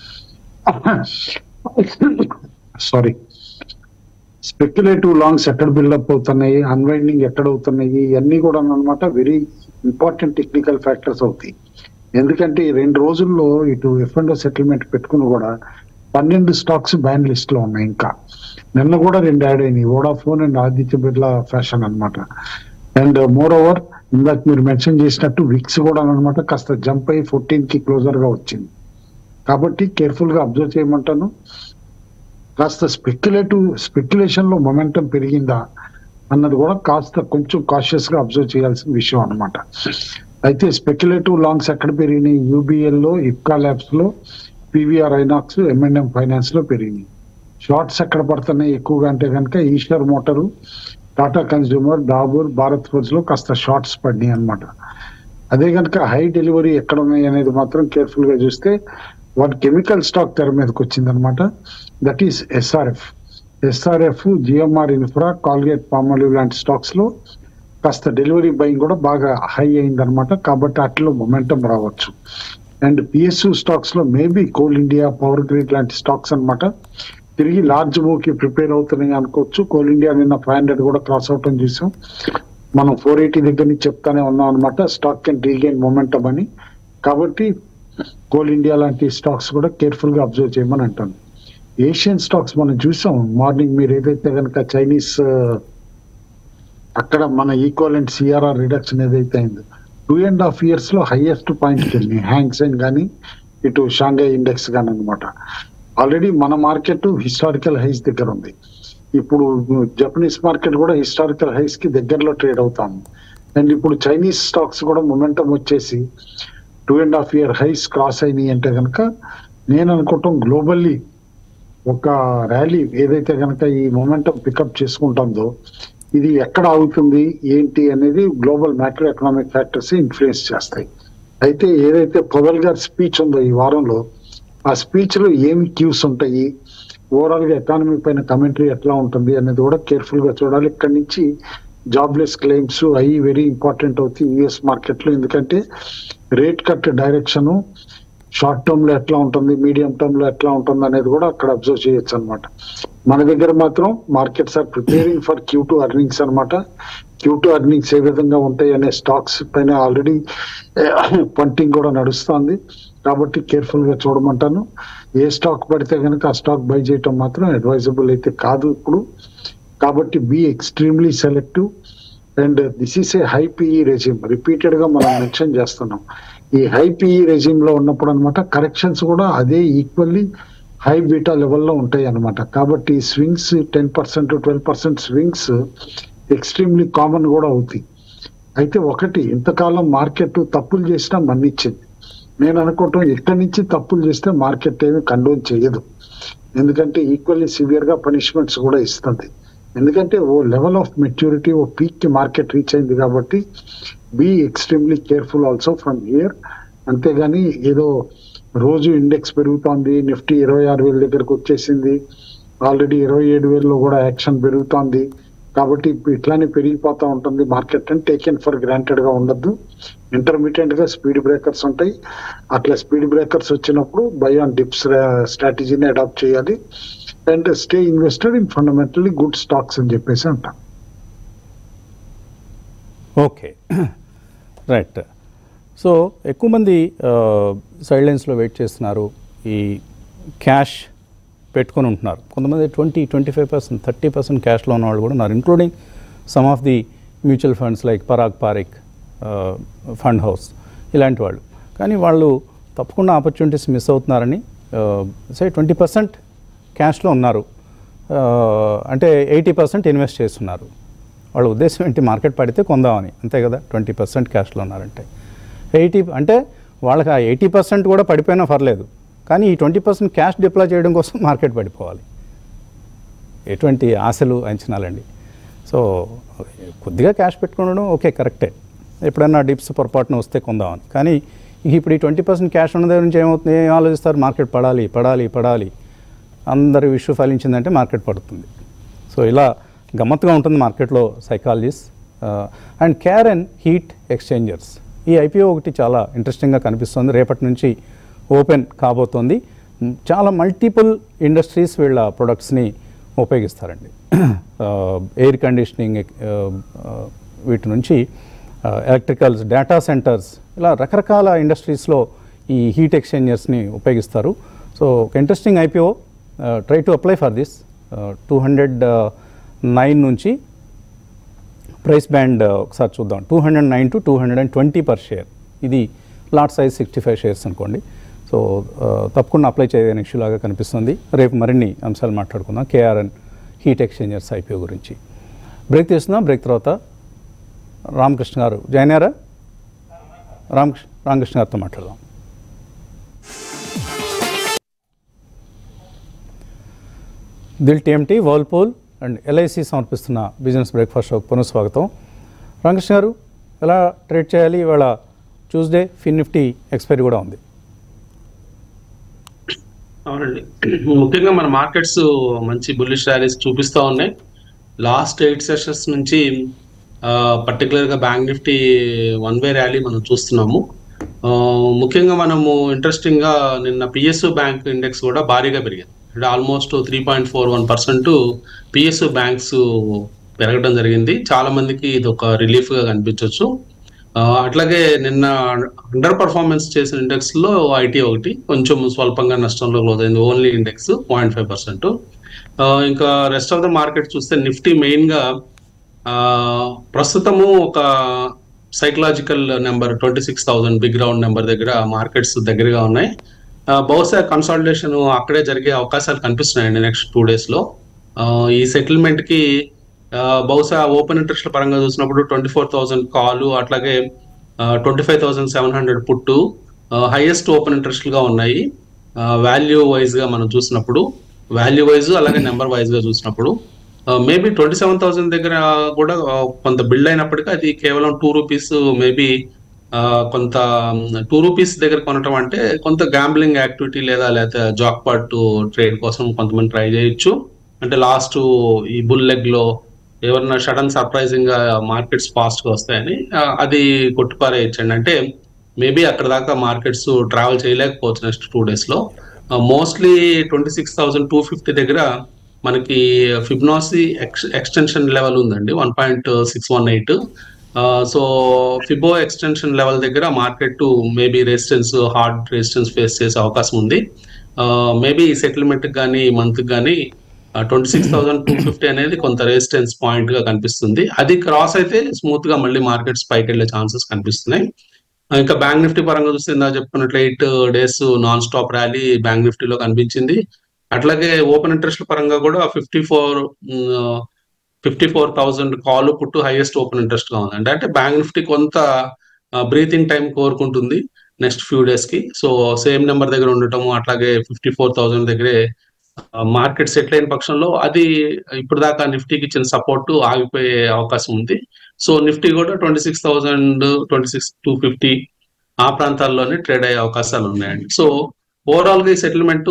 సారీ స్పెక్యులేటివ్ లాంగ్స్ ఎక్కడ బిల్డప్ అవుతున్నాయి అన్వైండింగ్ ఎక్కడ అవుతున్నాయి ఇవన్నీ కూడా అనమాట వెరీ ఇంపార్టెంట్ టెక్నికల్ ఫ్యాక్టర్స్ అవుతాయి ఎందుకంటే ఈ రెండు రోజుల్లో ఇటు ఎఫ్ అండ్ సెటిల్మెంట్ పెట్టుకుని కూడా పన్నెండు స్టాక్స్ బ్యాన్ లిస్ట్ లో ఉన్నాయి ఇంకా నిన్న కూడా రెండు యాడ్ అయినాయి Vodafone and Aditya Birla fashion అన్నమాట అండ్ మోర్ ఓవర్ ఇందాక మీరు మెన్షన్ చేసినట్టు విక్స్ కూడా అనమాట కాస్త జంప్ అయ్యి ఫోర్టీన్ కి క్లోజర్ గా వచ్చింది కాబట్టి కేర్ఫుల్ గా అబ్జర్వ్ చేయమంటాను కాస్త స్పెక్యులేటివ్ స్పెక్యులేషన్ లో మొమెంటం పెరిగిందా అన్నది కూడా కాస్త కొంచెం కాషియస్ గా అబ్జర్వ్ చేయాల్సిన విషయం అన్నమాట అయితే స్పెక్యులేటివ్ లాంగ్స్ ఎక్కడ పెరిగినాయి యూబిఎల్ లో ఇప్కా ల్యాబ్స్ లో పివిఆర్ ఐనాక్స్ ఎంఎన్ఎం ఫైనాన్స్ లో పెరిగినాయి షార్ట్స్ ఎక్కడ పడుతున్నాయి ఎక్కువగా అంటే కనుక Eicher motor Tata consumer Dabur Bharat foods లో కాస్త షార్ట్స్ పడినాయి అన్నమాట అదే కనుక హై డెలివరీ ఎక్కడ ఉన్నాయి అనేది మాత్రం కేర్ఫుల్ గా చూస్తే వాటి కెమికల్ స్టాక్ తెర మీదకి వచ్చింది అనమాట that is SRF SRF GMR infra Colgate Palmolive లాంటి స్టాక్స్ లో కాస్త డెలివరీ బయింగ్ కూడా బాగా హై అయింది అనమాట కాబట్టి అట్లా మొమెంటం రావచ్చు అండ్ పిఎస్యు స్టాక్స్ లో maybe Coal India Power Grid లాంటి స్టాక్స్ అన్నమాట తిరిగి లార్జ్ మూవ్ కి ప్రిపేర్ అవుతున్నాయి అనుకోవచ్చు కోల్ ఇండియా నిన్న ఫైవ్ హండ్రెడ్ కూడా క్రాస్ అవటం చూసాం మనం ఫోర్ ఎయిటీ దగ్గర నుంచి చెప్తానే ఉన్నాం అనమాట స్టాక్ కెన్ రీగైన్ మొమెంటం అని కాబట్టి కోల్ ఇండియా లాంటి స్టాక్స్ కూడా కేర్ఫుల్ గా అబ్జర్వ్ చేయమని అంటాను ఏషియన్ స్టాక్స్ మనం చూసాం మార్నింగ్ మీరు ఏదైతే కనుక చైనీస్ అక్కడ మన ఈక్వల్ అండ్ సిఆర్ఆర్ రిడక్షన్ ఏదైతే అయిందో టూ అండ్ హాఫ్ ఇయర్స్ లో హైయెస్ట్ పాయింట్ వెళ్ళింది హ్యాంగ్సెంగ్ కానీ ఇటు షాంఘై ఇండెక్స్ కానీ అనమాట ఆల్రెడీ మన మార్కెట్ హిస్టారికల్ హైస్ దగ్గర ఉంది ఇప్పుడు జపనీస్ మార్కెట్ కూడా హిస్టారికల్ హైస్ కి దగ్గరలో ట్రేడ్ అవుతాము అండ్ ఇప్పుడు చైనీస్ స్టాక్స్ కూడా మొమెంటం వచ్చేసి two and half year highs cross అయినాయి అంటే కనుక నేను అనుకుంటాం గ్లోబల్లీ ఒక ర్యాలీ ఏదైతే కనుక ఈ మొమెంటం పికప్ చేసుకుంటుందో ఇది ఎక్కడ ఆగుతుంది ఏంటి అనేది global macro economic factors influence చేస్తాయి అయితే ఏదైతే పవల్ గారి స్పీచ్ ఉందో ఈ వారంలో ఆ స్పీచ్ లో ఏమి క్యూస్ ఉంటాయి ఓవరాల్ గా ఎకానమీ పైన కమెంటరీ ఎట్లా ఉంటుంది అనేది కూడా కేర్ఫుల్ గా చూడాలి ఇక్కడ నుంచి జాబ్లెస్ క్లెయిమ్స్ అవి వెరీ ఇంపార్టెంట్ అవుతాయి యుఎస్ మార్కెట్ లో ఎందుకంటే rate cut direction short term లో ఎట్లా ఉంటుంది మీడియం టర్మ్ లో ఎట్లా ఉంటుంది అనేది కూడా అక్కడ అబ్జర్వ్ చేయొచ్చు అనమాట మన దగ్గర మాత్రం markets are preparing for Q two earnings అనమాట క్యూ టూ అర్నింగ్స్ ఏ విధంగా ఉంటాయి అనే స్టాక్స్ పైన ఆల్రెడీ పంటింగ్ కూడా నడుస్తుంది కాబట్టి కేర్ఫుల్ గా చూడమంటాను ఏ స్టాక్ పడితే కనుక ఆ స్టాక్ బై చేయటం మాత్రం అడ్వైజబుల్ అయితే కాదు ఇప్పుడు కాబట్టి be extremely selective and this is a high PE regime repeated గా మనం మెన్షన్ చేస్తున్నాం ఈ హై పిఈ రెజిమ్ లో ఉన్నప్పుడు అనమాట కరెక్షన్స్ కూడా అదే ఈక్వల్లీ హై బీటా లెవెల్లో ఉంటాయి అనమాట కాబట్టి swings ten percent twelve percent swings extremely common కూడా అవుతాయి అయితే ఒకటి ఇంతకాలం మార్కెట్ తప్పులు చేసినా మన్నిచ్చింది నేను అనుకుంటాం ఎక్కడి నుంచి తప్పులు చేస్తే మార్కెట్ ఏమి కండోన్ చేయదు ఎందుకంటే ఈక్వల్లీ సివియర్ గా పనిష్మెంట్స్ కూడా ఇస్తుంది ఎందుకంటే a level of maturity a peak కి మార్కెట్ రీచ్ అయింది కాబట్టి be extremely careful also from here అంతేగాని ఏదో రోజు ఇండెక్స్ పెరుగుతోంది నిఫ్టీ ఇరవై ఆరు వేల దగ్గరకు వచ్చేసింది ఆల్రెడీ ఇరవై ఏడు వేలలో కూడా యాక్షన్ పెరుగుతోంది కాబట్టి ఇట్లానే పెరిగిపోతా ఉంటుంది మార్కెట్ అని టేకెన్ ఫర్ గ్రాంటెడ్ గా ఉండద్దు ఇంటర్మీడియట్ గా స్పీడ్ బ్రేకర్స్ ఉంటాయి అట్లా స్పీడ్ బ్రేకర్స్ వచ్చినప్పుడు బై ఆన్ డిప్స్ స్ట్రాటజీని అడాప్ట్ చేయాలి and stay invested in fundamentally good stocks అని చెప్పేసి అంటాం ఓకే రైట్ సో ఎక్కువ మంది సైడ్ లైన్స్లో వెయిట్ చేస్తున్నారు ఈ క్యాష్ పెట్టుకొని ఉంటున్నారు కొంతమంది twenty twenty five percent thirty percent క్యాష్లో ఉన్న వాళ్ళు కూడా ఉన్నారు including some of the mutual funds like Parag Parikh fund house ఇలాంటి వాళ్ళు కానీ వాళ్ళు తప్పకుండా ఆపర్చునిటీస్ మిస్ అవుతున్నారని సే ట్వంటీ పర్సెంట్ క్యాష్లో ఉన్నారు ఆ, అంటే ఎయిటీ పర్సెంట్ ఇన్వెస్ట్ చేస్తున్నారు వాళ్ళ ఉద్దేశం ఏంటి మార్కెట్ పడితే కొందామని అంతే కదా ట్వంటీ పర్సెంట్ క్యాష్లో ఉన్నారంటే ఎయిటీ అంటే వాళ్ళకి ఆ ఎయిటీ పర్సెంట్ కూడా పడిపోయినా పర్లేదు కానీ ఈ ట్వంటీ పర్సెంట్ క్యాష్ డిప్లాయ్ చేయడం కోసం మార్కెట్ పడిపోవాలి ఎటువంటి ఆశలు అంచనాలండి సో కొద్దిగా క్యాష్ పెట్టుకోవడం ఓకే కరెక్టే ఎప్పుడైనా డిప్స్ పొరపాటున వస్తే కొందామని కానీ ఇప్పుడు ఈ ట్వంటీ పర్సెంట్ క్యాష్ ఉన్న దగ్గర నుంచి ఏమవుతుంది ఏం ఆలోచిస్తారు మార్కెట్ పడాలి పడాలి పడాలి అందరి విషయం ఫలించిందంటే మార్కెట్ పడుతుంది సో ఇలా గమ్మత్తుగా ఉంటుంది మార్కెట్లో psychologies and care and heat exchangers ఈ ఐపీఓ ఒకటి చాలా ఇంట్రెస్టింగ్గా కనిపిస్తుంది రేపటి నుంచి ఓపెన్ కాబోతోంది మ్, చాలా మల్టిపుల్ ఇండస్ట్రీస్ వీళ్ళ ప్రొడక్ట్స్ని ఉపయోగిస్తారండి ఎయిర్ కండిషనింగ్ వీటి నుంచి ఎలక్ట్రికల్స్ డేటా సెంటర్స్ ఇలా రకరకాల ఇండస్ట్రీస్లో ఈ హీట్ ఎక్స్చేంజర్స్ని ఉపయోగిస్తారు సో ఒక interesting IPO try to apply for this two hundred nine నుంచి ప్రైస్ బ్యాండ్ ఒకసారి చూద్దాం two hundred nine to two hundred and twenty per share ఇది lot size sixty five shares అనుకోండి సో ఆ, తప్పకుండా అప్లై చేయని ఇష్యూ లాగా కనిపిస్తుంది రేపు మరిన్ని అంశాలు మాట్లాడుకుందాం కేఆర్ఎన్ హీట్ ఎక్స్చేంజర్స్ ఐపీఓ గురించి బ్రేక్ తీసుకుందాం బ్రేక్ తర్వాత రామకృష్ణ గారు జాయిన్ అయ్యారా రామకృష్ణ రామకృష్ణ గారితో మాట్లాడదాం దిల్ టీఎంటీ వర్ల్పూల్ అండ్ ఎల్ఐసి సమర్పిస్తున్న బిజినెస్ బ్రేక్ఫాస్ట్ షోకి పునఃస్వాగతం రామకృష్ణ గారు ఎలా ట్రేడ్ చేయాలి ఇవాళ ట్యూస్డే ఫిన్ నిఫ్టీ ఎక్స్పైరీ కూడా ఉంది అవునండి ముఖ్యంగా మన మార్కెట్స్ మంచి బుల్లిష్ ర్యాలీస్ చూపిస్తూ ఉన్నాయి లాస్ట్ ఎయిట్ సెషన్స్ నుంచి పర్టికులర్ గా bank Nifty one way rally మనం చూస్తున్నాము ఆ, ముఖ్యంగా మనము ఇంట్రెస్టింగ్ గా నిన్న పిఎస్యు బ్యాంక్ ఇండెక్స్ కూడా భారీగా పెరిగింది అంటే almost three point four one percent PSU banks పెరగడం జరిగింది చాలా మందికి ఇది ఒక రిలీఫ్ గా కనిపించవచ్చు అట్లాగే నిన్న అండర్ పర్ఫార్మెన్స్ చేసిన ఇండెక్స్ లో ఐటీ ఒకటి కొంచెం స్వల్పంగా నష్టంలో క్లోజ్ అయింది only index point five percent ఇంకా రెస్ట్ ఆఫ్ ద మార్కెట్ చూస్తే నిఫ్టీ మెయిన్ గా ఆ, ప్రస్తుతము ఒక psychological number twenty six thousand big round number దగ్గర మార్కెట్స్ దగ్గరగా ఉన్నాయి ఆ, బహుశా కన్సాలిడేషన్ అక్కడే జరిగే అవకాశాలు కనిపిస్తున్నాయండి నెక్స్ట్ టూ డేస్ లో ఆ, ఈ సెటిల్మెంట్ కి ఆ, బహుశా ఓపెన్ ఇంట్రెస్ట్ పరంగా చూసినప్పుడు ట్వంటీ ఫోర్ థౌసండ్ కాలు అట్లాగే twenty five thousand seven hundred put highest open interest గా ఉన్నాయి వాల్యూ వైజ్ గా మనం చూసినప్పుడు వాల్యూ వైజ్ అలాగే నెంబర్ వైజ్ గా చూసినప్పుడు మేబీ ట్వంటీ సెవెన్ థౌసండ్ దగ్గర కూడా ఆ, కొంత బిల్డ్ అయినప్పటికీ అది కేవలం టూ రూపీస్ మేబీ కొంత టూ రూపీస్ దగ్గర కొనటం అంటే కొంత గ్యాంబ్లింగ్ యాక్టివిటీ లేదా లేకపోతే జాక్ పాట్ ట్రేడ్ కోసం కొంతమంది ట్రై చేయొచ్చు అంటే లాస్ట్ ఈ బుల్ లెగ్ లో ఎవరన్నా సడన్ సర్ప్రైజింగ్ గా మార్కెట్స్ ఫాస్ట్ గా వస్తాయని ఆ, అది కొట్టుపారేయచ్చండి అంటే మేబీ అక్కడ దాకా మార్కెట్స్ ట్రావెల్ చేయలేకపోవచ్చు నెక్స్ట్ టూ డేస్ లో mostly twenty six thousand two fifty దగ్గర మనకి ఫిబ్నాసి ఎక్స్టెన్షన్ లెవెల్ ఉందండి one point six one eight so Fibo extension level దగ్గర market maybe resistance hard resistance face చేసే అవకాశం ఉంది మేబీ సెటిల్మెంట్ కానీ మంత్ కానీ twenty six thousand two fifty అనేది కొంత రెసిస్టెన్స్ పాయింట్ గా కనిపిస్తుంది అది క్రాస్ అయితే స్మూత్ గా మళ్ళీ మార్కెట్స్ పైకి వెళ్ళే ఛాన్సెస్ కనిపిస్తున్నాయి ఆ, ఇంకా బ్యాంక్ నిఫ్టీ పరంగా చూస్తే ఇందా చెప్పుకున్నట్లు eight days non stop rally bank నిఫ్టీలో కనిపించింది అట్లాగే ఓపెన్ ఇంట్రెస్ట్ పరంగా కూడా fifty four fifty four thousand call put highest open interest గా ఉంది అంటే అంటే బ్యాంక్ నిఫ్టీ కొంత బ్రీతింగ్ టైం కోరుకుంటుంది నెక్స్ట్ ఫ్యూ డేస్ కి సో సేమ్ నెంబర్ దగ్గర ఉండటము అట్లాగే ఫిఫ్టీ ఫోర్ థౌసండ్ దగ్గరే మార్కెట్ సెటిల్ అయిన పక్షంలో అది ఇప్పుడు దాకా నిఫ్టీకి ఇచ్చిన సపోర్ట్ ఆగిపోయే అవకాశం ఉంది సో నిఫ్టీ కూడా twenty six thousand twenty six two fifty ఆ ప్రాంతాల్లోనే ట్రేడ్ అయ్యే అవకాశాలు ఉన్నాయండి సో ఓవరాల్ గా ఈ సెటిల్మెంట్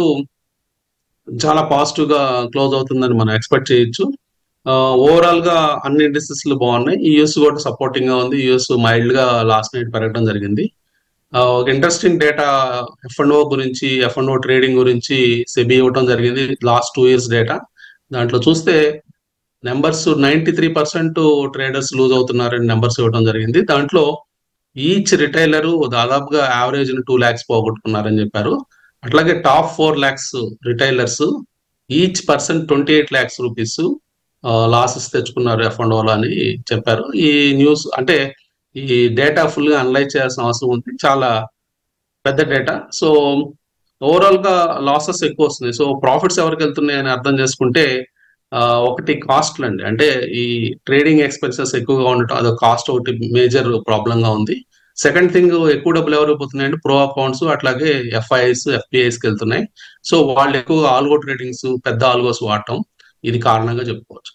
చాలా పాజిటివ్ గా క్లోజ్ అవుతుందని మనం ఎక్స్పెక్ట్ చేయొచ్చు ఓవరాల్ గా అన్ని ఇండస్ట్రీస్ లో బాగున్నాయి యూఎస్ కూడా సపోర్టింగ్ గా ఉంది యూఎస్ మైల్డ్ గా లాస్ట్ నైట్ పెరగడం జరిగింది ఆ, ఒక interesting data F and O గురించి ఎఫ్ అండ్ ఓ ట్రేడింగ్ గురించి సెబీ ఇవ్వడం జరిగింది లాస్ట్ టూ ఇయర్స్ డేటా దాంట్లో చూస్తే numbers ninety three percent traders lose అవుతున్నారని నెంబర్స్ ఇవ్వడం జరిగింది దాంట్లో ఈచ్ రిటైలర్ దాదాపుగా యావరేజ్ టూ ల్యాక్స్ పోగొట్టుకున్నారని చెప్పారు అట్లాగే top four lakhs retailers each person twenty eight lakhs rupees losses తెచ్చుకున్నారు ఎఫ్ అండ్ ఓలో అని చెప్పారు ఈ న్యూస్ అంటే ఈ డేటా ఫుల్ గా అనలైజ్ చేయాల్సిన అవసరం ఉంది చాలా పెద్ద డేటా సో ఓవరాల్ గా లాసెస్ ఎక్కువ వస్తున్నాయి సో ప్రాఫిట్స్ ఎవరికి వెళ్తున్నాయి అని అర్థం చేసుకుంటే ఆ, ఒకటి కాస్ట్లు అండి అంటే ఈ ట్రేడింగ్ ఎక్స్పెన్సెస్ ఎక్కువగా ఉండటం అదొక కాస్ట్ ఒకటి మేజర్ ప్రాబ్లం గా ఉంది సెకండ్ థింగ్ ఎక్కువ డబ్బులు ఎవరు పోతున్నాయి అంటే ప్రో అకౌంట్స్ అట్లాగే ఎఫ్ఐఎస్ ఎఫ్పిఐస్ కి వెళ్తున్నాయి సో వాళ్ళు ఎక్కువ ఆల్గో ట్రేడింగ్స్ పెద్ద ఆల్గోస్ వాడటం ఇది కారణంగా చెప్పుకోవచ్చు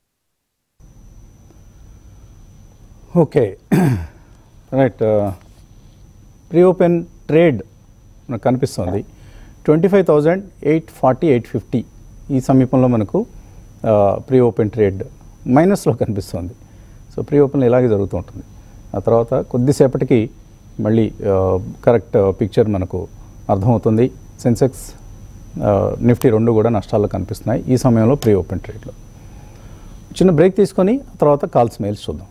okay right pre open trade మనకు కనిపిస్తుంది twenty five thousand eight forty eight fifty ఈ సమీపంలో మనకు ప్రీ ఓపెన్ ట్రేడ్ మైనస్లో కనిపిస్తుంది సో ప్రీ ఓపెన్లో ఇలాగే జరుగుతూ ఉంటుంది ఆ తర్వాత కొద్దిసేపటికి మళ్ళీ కరెక్ట్ పిక్చర్ మనకు అర్థమవుతుంది సెన్సెక్స్ నిఫ్టీ రెండు కూడా నష్టాల్లో కనిపిస్తున్నాయి ఈ సమయంలో ప్రీ ఓపెన్ ట్రేడ్లో చిన్న బ్రేక్ తీసుకొని ఆ తర్వాత కాల్స్ మెయిల్స్ చూద్దాం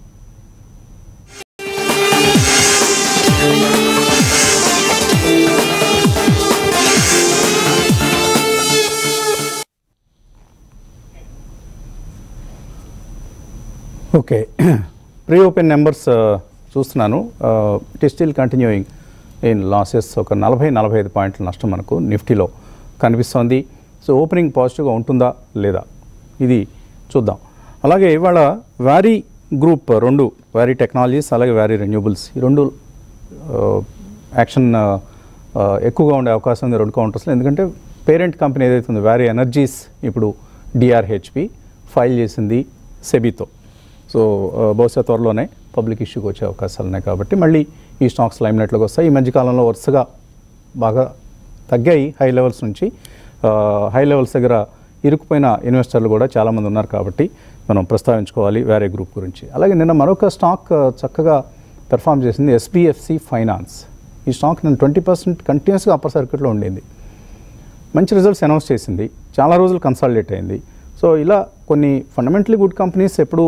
ఓకే ప్రీ ఓపెన్ నెంబర్స్ చూస్తున్నాను it is still continuing in losses ఒక నలభై నలభై ఐదు పాయింట్ల నష్టం మనకు నిఫ్టీలో కనిపిస్తోంది సో ఓపెనింగ్ పాజిటివ్గా ఉంటుందా లేదా ఇది చూద్దాం అలాగే ఇవాళ వ్యారీ గ్రూప్ రెండు వ్యారీ టెక్నాలజీస్ అలాగే వ్యారీ రెన్యూబుల్స్ ఈ రెండు యాక్షన్ ఎక్కువగా ఉండే అవకాశం ఉంది రెండు కౌంటర్స్లో ఎందుకంటే పేరెంట్ కంపెనీ ఏదైతే ఉందో వ్యారీ ఎనర్జీస్ ఇప్పుడు డిఆర్హెచ్పి ఫైల్ చేసింది సెబీతో సో ఆ, బహుశా త్వరలోనే పబ్లిక్ ఇష్యూకి వచ్చే అవకాశాలు ఉన్నాయి కాబట్టి మళ్ళీ ఈ స్టాక్స్ లైమ్లైట్లోకి వస్తాయి ఈ మధ్యకాలంలో వరుసగా బాగా తగ్గాయి హై లెవెల్స్ నుంచి ఆ, హై లెవెల్స్ దగ్గర ఇరుక్కుపోయిన ఇన్వెస్టర్లు కూడా చాలామంది ఉన్నారు కాబట్టి మనం ప్రస్తావించుకోవాలి వేరే గ్రూప్ గురించి అలాగే నిన్న మరొక స్టాక్ ఆ, చక్కగా పెర్ఫామ్ చేసింది ఎస్బిఎఫ్సి ఫైనాన్స్ ఈ స్టాక్ నేను ట్వంటీ పర్సెంట్ కంటిన్యూస్గా అప్పర్ సర్క్యూట్లో ఉండింది మంచి రిజల్ట్స్ అనౌన్స్ చేసింది చాలా రోజులు కన్సాలిడేట్ అయింది సో ఇలా కొన్ని ఫండమెంటలీ గుడ్ కంపెనీస్ ఎప్పుడు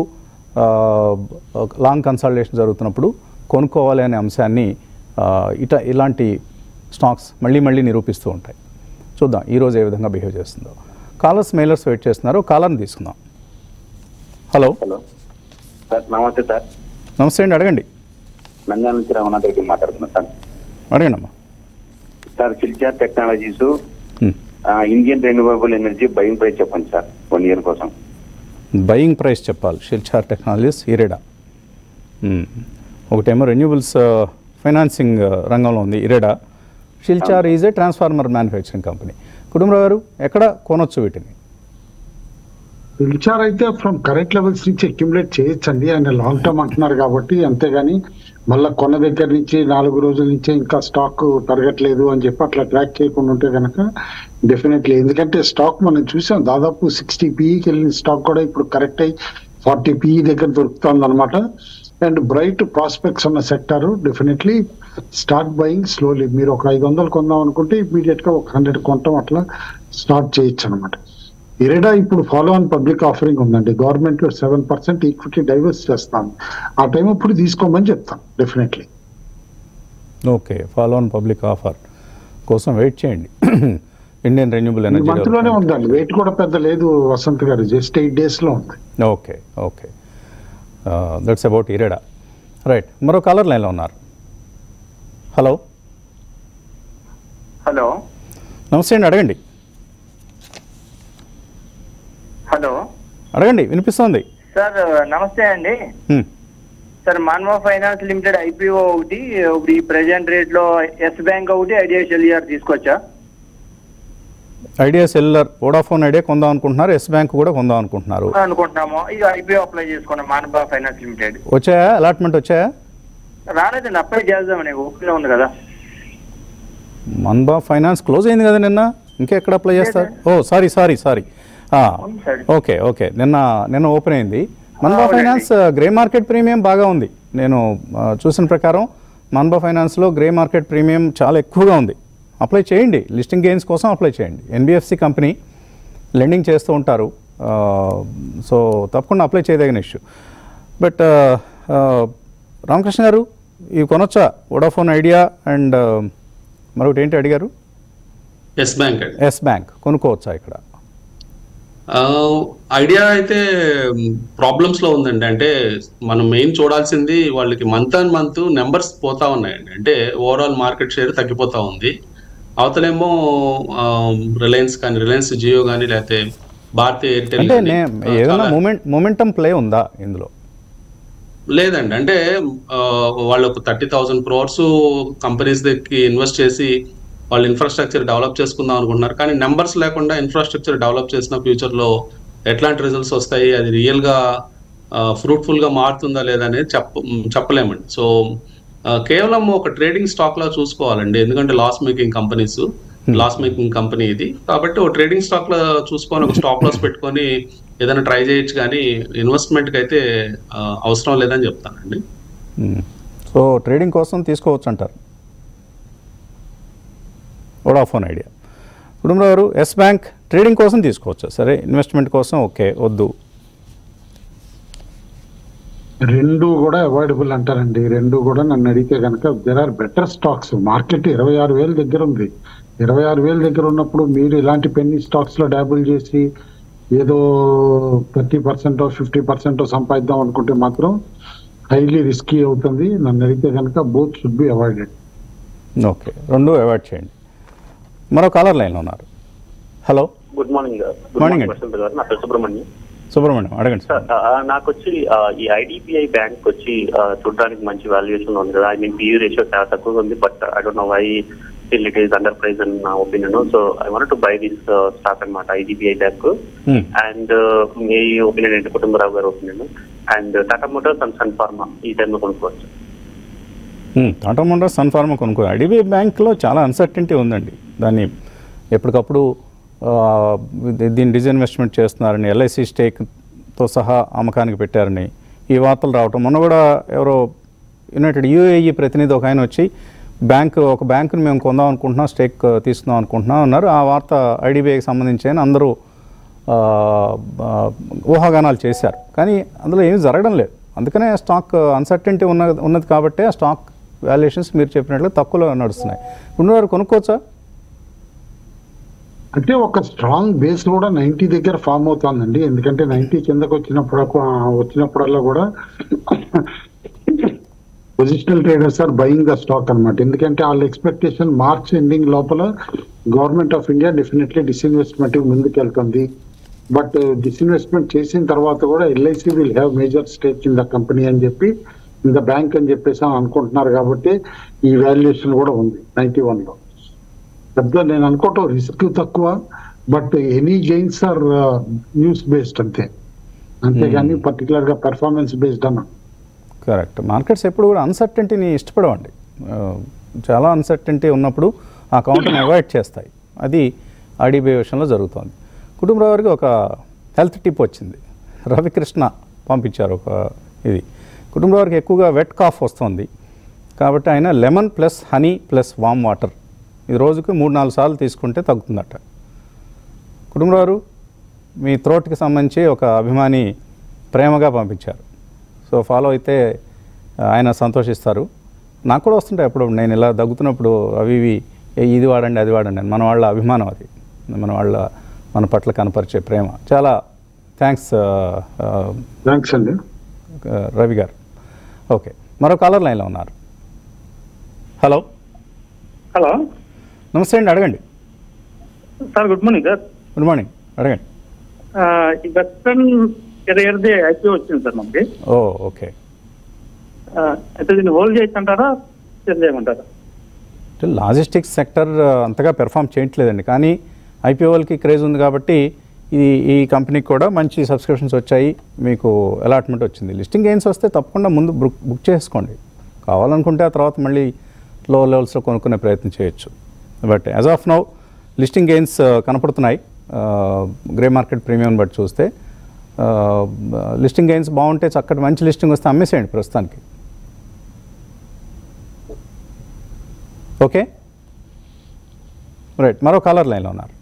లాంగ్ కన్సాలిడేషన్ జరుగుతున్నప్పుడు కొనుక్కోవాలి అనే అంశాన్ని ఆ, ఇట ఇలాంటి స్టాక్స్ మళ్ళీ మళ్ళీ నిరూపిస్తూ ఉంటాయి చూద్దాం ఈరోజు ఏ విధంగా బిహేవ్ చేస్తుందో కాలర్స్ మెయిలర్స్ వెయిట్ చేస్తున్నారు కాలర్ని తీసుకుందాం హలో హలో సార్ నమస్తే సార్ నమస్తే అండి అడగండి నంద్యాల నుంచి రమణాథ్ రెడ్డి మాట్లాడుతున్నా సార్ అడగండి అమ్మా sir Shilchar technologies hmm. Indian renewable energy buying price చెప్పండి సార్ వన్ ఇయర్ కోసం బయింగ్ ప్రైస్ చెప్పాలి షిల్చార్ టెక్నాలజీస్ ఇరెడా మ్మ్. ఒకటేమో రెన్యూబుల్స్ ఫైనాన్సింగ్ రంగంలో ఉంది IREDA Shilchar is a transformer manufacturing company Kutumbarao గారు ఎక్కడ కొనొచ్చు వీటిని పిలిచార్ అయితే ఫ్రమ్ కరెంట్ లెవెల్స్ నుంచి అక్యుములేట్ చేయొచ్చండి ఆయన లాంగ్ టర్మ్ అంటున్నారు కాబట్టి అంతేగాని మళ్ళా కొన్న దగ్గర నుంచి నాలుగు రోజుల నుంచే ఇంకా స్టాక్ తరగట్లేదు అని చెప్పి అట్లా ట్రాక్ చేయకుండా ఉంటే కనుక డెఫినెట్లీ ఎందుకంటే స్టాక్ మనం చూసాం దాదాపు సిక్స్టీ పీఈకి వెళ్ళిన స్టాక్ కూడా ఇప్పుడు కరెక్ట్ అయ్యి ఫార్టీ పీఈ దగ్గర దొరుకుతుంది అనమాట అండ్ బ్రైట్ ప్రాస్పెక్ట్స్ ఉన్న sector definitely start buying slowly మీరు ఒక ఐదు వందలు కొందాం అనుకుంటే ఇమీడియట్ గా ఒక హండ్రెడ్ కొంటాం అట్లా స్టార్ట్ చేయొచ్చు అనమాట ఇరెడా ఇప్పుడు ఫాలో ఆన్ పబ్లిక్ ఆఫరింగ్ ఉందండి గవర్నమెంట్ సెవెన్ పర్సెంట్ ఈక్విటీ డైవర్స్ చేస్తాం ఆ టైం అప్పుడు తీసుకోమని చెప్తాం definitely okay follow on public offer కోసం వెయిట్ చేయండి ఇండియన్ రెన్యూబుల్ ఈ ఎనర్జీ మంత్ లోనే ఉందండి వెయిట్ కూడా పెద్ద లేదు వసంత్ గారు జస్ట్ ఎయిట్ డేస్ లో ఉంది okay okay that's about IREDA right మరో కాలర్ లైన్లో ఉన్నారు హలో హలో నమస్తే అండి అడగండి హలో అడగండి వినిపిస్తోంది సార్ నమస్తే అండి hmm. Sir Manba finance limited IPO ఒకటి ఇప్పుడు ఈ ప్రెజెంట్ రేట్ లో ఎస్ బ్యాంక్ ఒకటి ఐడియా ఎల్ఈఆర్ తీసుకొచ్చా ఐడియా సెల్యులర్ వోడాఫోన్ ఐడియా కొందాం అనుకుంటున్నారు ఎస్ బ్యాంక్ కూడా కొందాం అనుకుంటున్నారు అనుకుంటున్నాము ఇది ఐపీఓ అప్లై చేసుకున్నాం మాన్వా ఫైనాన్స్ లిమిటెడ్ వచ్చాయా అలాట్మెంట్ వచ్చాయా రాలేదండి అప్లై చేద్దామని ఓపెన్ ఉంది కదా మన్బా ఫైనాన్స్ క్లోజ్ అయింది కదా నిన్న ఇంకెక్కడ అప్లై చేస్తారు ఓ సారీ సారీ సారీ అవును సార్. ఓకే ఓకే నిన్న నిన్న ఓపెన్ అయింది మన్బా అవునండి. ఫైనాన్స్ గ్రే మార్కెట్ ప్రీమియం బాగా ఉంది నేను ఆ, చూసిన ప్రకారం మన్బా ఫైనాన్స్లో గ్రే మార్కెట్ ప్రీమియం చాలా ఎక్కువగా ఉంది అప్లై చేయండి లిస్టింగ్ గెయిన్స్ కోసం అప్లై చేయండి ఎన్బిఎఫ్సి కంపెనీ లెండింగ్ చేస్తూ ఉంటారు ఆ, సో తప్పకుండా అప్లై చేయదగిన ఇష్యూ బట్ రామకృష్ణ గారు ఇవి కొనొచ్చా వోడాఫోన్ ఐడియా అండ్ మరొకటి ఏంటి అడిగారు ఎస్ బ్యాంక్ అండి ఎస్ బ్యాంక్ కొనుక్కోవచ్చా ఇక్కడ ఐడియా అయితే ప్రాబ్లమ్స్ లో ఉందండి అంటే మనం మెయిన్ చూడాల్సింది వాళ్ళకి మంత్ అండ్ మంత్ నెంబర్స్ పోతా ఉన్నాయండి అంటే ఓవరాల్ మార్కెట్ షేర్ తగ్గిపోతా ఉంది అవతలేమో రిలయన్స్ కానీ రిలయన్స్ జియో కానీ లేకపోతే భారతీ ఎయిర్టెల్ అంటే కానీ, నే ఆ, ఏదైనా చాలా- మూమెంట్ మూమెంటం ప్లే ఉందా ఇందులో లేదండి అంటే ఆ, వాళ్ళు ఒక థర్టీ థౌసండ్ క్రోర్స్ కంపెనీస్ దగ్గరికి ఇన్వెస్ట్ చేసి వాళ్ళు ఇన్ఫ్రాస్ట్రక్చర్ డెవలప్ చేసుకుందాం అనుకుంటున్నారు కానీ నెంబర్స్ లేకుండా ఇన్ఫ్రాస్ట్రక్చర్ డెవలప్ చేసిన ఫ్యూచర్ లో ఎట్లాంటి రిజల్ట్స్ వస్తాయి అది రియల్ గా ఫ్రూట్ఫుల్ గా మారుతుందా లేదా అనేది చెప్ప చెప్పలేమండి సో ఆ, కేవలం ఒక ట్రేడింగ్ స్టాక్ లా చూసుకోవాలండి ఎందుకంటే loss making companies loss making company ఇది కాబట్టి ఒక ట్రేడింగ్ స్టాక్ లా చూసుకొని ఒక స్టాప్ లాస్ పెట్టుకొని ఏదైనా ట్రై చేయొచ్చు కానీ ఇన్వెస్ట్మెంట్ కి అయితే ఆ, అవసరం లేదని చెప్తానండి మ్మ్. సో ట్రేడింగ్ కోసం తీసుకోవచ్చు అంటారు వోడాఫోన్ ఐడియా కుటుంబరావు గారు ఎస్ బ్యాంక్ ట్రేడింగ్ కోసం తీసుకోవచ్చు సరే ఇన్వెస్ట్మెంట్ కోసం ఓకే వద్దు రెండు కూడా అవాయిడబుల్ అంటారండి రెండు కూడా నన్ను అడిగితే కనుక there are better stocks market ఇరవై ఆరు వేల దగ్గర ఉంది ఇరవై ఆరు వేల దగ్గర ఉన్నప్పుడు మీరు ఇలాంటి పెన్ని స్టాక్స్ లో డాబుల్ చేసి ఏదో థర్టీ పర్సెంట్ ఫిఫ్టీ పర్సెంట్ సంపాదిద్దాం అనుకుంటే మాత్రం హైలీ రిస్కీ అవుతుంది నన్ను అడిగితే కనుక both should be avoided okay రెండు అవాయిడ్ చేయండి మరో కాలర్ లైన్లో ఉన్నారు hello good morning good Morning morning అండి. వసంత్ గారు నా పేరు సుబ్రహ్మణ్యం సుబ్రహ్మణ్యం అడగండి సార్ సార్ ఆ, నాకు వచ్చి ఆ, ఈ ఐడిబిఐ బ్యాంక్ వచ్చి ఆ, చూడడానికి మంచి వాల్యుయేషన్ ఉంది కదా ఐ మీన్ పియూ రేషియో చాలా తక్కువగా ఉంది but I don't know why still it is under price అని నా opinion so I want to buy this stock అనమాట ఐడిబిఐ బ్యాంక్ మ్మ్. అండ్ మీ ఒపీనియన్ ఏంటి కుటుంబరావు గారి opinion and Tata Motors and Sun Pharma ఈ టైంలో కొనుక్కోవచ్చు hmm. Tata Motors Sun Pharma కొనుక్కో ఐడిబిఐ బ్యాంక్లో చాలా అన్సర్టెంటీ ఉందండి దాన్ని ఎప్పటికప్పుడు ఆ, దీ- దీన్ని డిజిన్వెస్ట్మెంట్ చేస్తున్నారని ఎల్ఐసి స్టేక్తో సహా అమ్మకానికి పెట్టారని ఈ వార్తలు రావటం మొన్న కూడా ఎవరో యునైటెడ్ యూఏఈ ప్రతినిధి ఒక ఆయన వచ్చి బ్యాంక్ ఒక బ్యాంకుని మేము కొందాం అనుకుంటున్నాం స్టేక్ తీసుకుందాం అనుకుంటున్నాం అన్నారు ఆ వార్త ఐడిబిఐకి సంబంధించి అని అందరూ ఆ, ఆ, ఊహాగానాలు చేశారు కానీ అందులో ఏమీ జరగడం లేదు అందుకనే స్టాక్ అన్సర్టెంటీ ఉన్న ఉన్నది కాబట్టి ఆ స్టాక్ వాల్యుయేషన్స్ మీరు చెప్పినట్లు తక్కువలో నడుస్తున్నాయి ఉన్నవారు కొనుక్కోవచ్చా అంటే ఒక స్ట్రాంగ్ బేస్ కూడా నైన్టీ దగ్గర ఫామ్ అవుతుందండి ఎందుకంటే నైన్టీ కిందకు వచ్చినప్పుడు వచ్చినప్పుడల్లా కూడా positional traders are buying the stock అన్నమాట ఎందుకంటే వాళ్ళ ఎక్స్పెక్టేషన్ మార్చ్ ఎండింగ్ లోపల government of India definitely disinvestment ముందుకు వెళ్తుంది బట్ డిస్ఇన్వెస్ట్మెంట్ చేసిన తర్వాత కూడా LIC will have major stake in the company అని చెప్పి ఇన్ ద బ్యాంక్ అని చెప్పేసి అని అనుకుంటున్నారు కాబట్టి ఈ వాల్యుయేషన్ కూడా ఉంది నైన్టీ వన్ లో పెద్ద నేను అనుకోవటం రిస్క్ తక్కువ but any gains are news based అంతే అంతేగాని పర్టికులర్ గా పెర్ఫార్మెన్స్ బేస్డ్ అన్న కరెక్ట్ మార్కెట్స్ ఎప్పుడు కూడా అన్సర్టెంటీని ఇష్టపడవండి ఆ, చాలా అన్సర్టెంటీ ఉన్నప్పుడు ఆ కౌంటర్ని అవాయిడ్ చేస్తాయి అది ఆర్డీబీ విషయంలో జరుగుతోంది కుటుంబరావు గారికి ఒక హెల్త్ టిప్ వచ్చింది రవికృష్ణ పంపించారు ఒక ఇది కుటుంబరావు గారికి ఎక్కువగా వెట్ కాఫ్ వస్తుంది కాబట్టి ఆయన lemon plus honey plus warm water ఇది రోజుకు మూడు నాలుగు సార్లు తీసుకుంటే తగ్గుతుందట కుటుంబరావు మీ త్రోట్కి సంబంధించి ఒక అభిమాని ప్రేమగా పంపించారు సో ఫాలో అయితే ఆయన సంతోషిస్తారు నాకు కూడా వస్తుంటాయి అప్పుడు నేను ఇలా దగ్గుతున్నప్పుడు అవి ఇవి "ఏ, ఇది వాడండి అది వాడండి అని మన వాళ్ళ అభిమానం అది మన వాళ్ళ మన పట్ల కనపరిచే ప్రేమ చాలా థ్యాంక్స్ థ్యాంక్స్ అండి రవి గారు ఓకే మరో కాలర్ లైన్లో ఉన్నారు హలో హలో నమస్తే అండి అడగండి sir good morning sir good morning అడగండి ఆ, ఈ వెస్ట్రన్ కెరియర్ది ఐపీఓ వచ్చింది సార్ మనకి ఓ ఓకే ఆ, అయితే దీన్ని హోల్డ్ చేయొచ్చు అంటారా సెల్ చేయమంటారా లాజిస్టిక్స్ సెక్టర్ అంతగా పెర్ఫామ్ చేయట్లేదండి కానీ ఐపీఓలకి క్రేజ్ ఉంది కాబట్టి ఇది ఈ కంపెనీకి కూడా మంచి సబ్స్క్రిప్షన్స్ వచ్చాయి మీకు అలాట్మెంట్ వచ్చింది లిస్టింగ్ గెయిన్స్ వస్తే తప్పకుండా ముందు బుక్ బుక్ చేసుకోండి కావాలనుకుంటే ఆ తర్వాత మళ్ళీ లో లెవెల్స్లో కొనుక్కునే ప్రయత్నం చేయొచ్చు but as of now listing gains కనపడుతున్నాయి గ్రే మార్కెట్ ప్రీమియం బట్టి చూస్తే లిస్టింగ్ గెయిన్స్ బాగుంటే చక్కటి మంచి లిస్టింగ్ వస్తే అమ్మేసేయండి ప్రస్తుతానికి ఓకే రైట్ మరో కాలర్ లైన్లో ఉన్నారు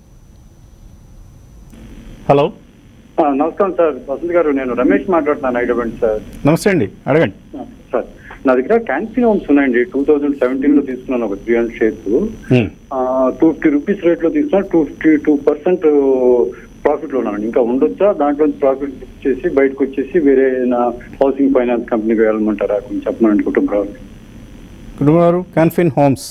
హలో ఆ, నమస్కారం సార్ వసంత్ గారు నేను రమేష్ మాట్లాడుతున్నాను ఐడబెంట్ సార్ నమస్తే అండి అడగండి ఆ, సార్ నా దగ్గర క్యాన్సిన్ హోమ్స్ ఉన్నాయండి టూ థౌజండ్ సెవెంటీన్ లో తీసుకున్నాను ఒక three hundred shares two fifty rupees rate లో తీసుకున్నా two fifty two percent profit లో ఉన్నాను ఇంకా ఉండొచ్చా దాంట్లో ప్రాఫిట్ చేసి బయటకు వచ్చేసి వేరే నా హౌసింగ్ ఫైనాన్స్ కంపెనీకి వెళ్ళమంటారా కొంచెం చెప్పమనండి Kutumbarao Kutumbarao Can Fin homes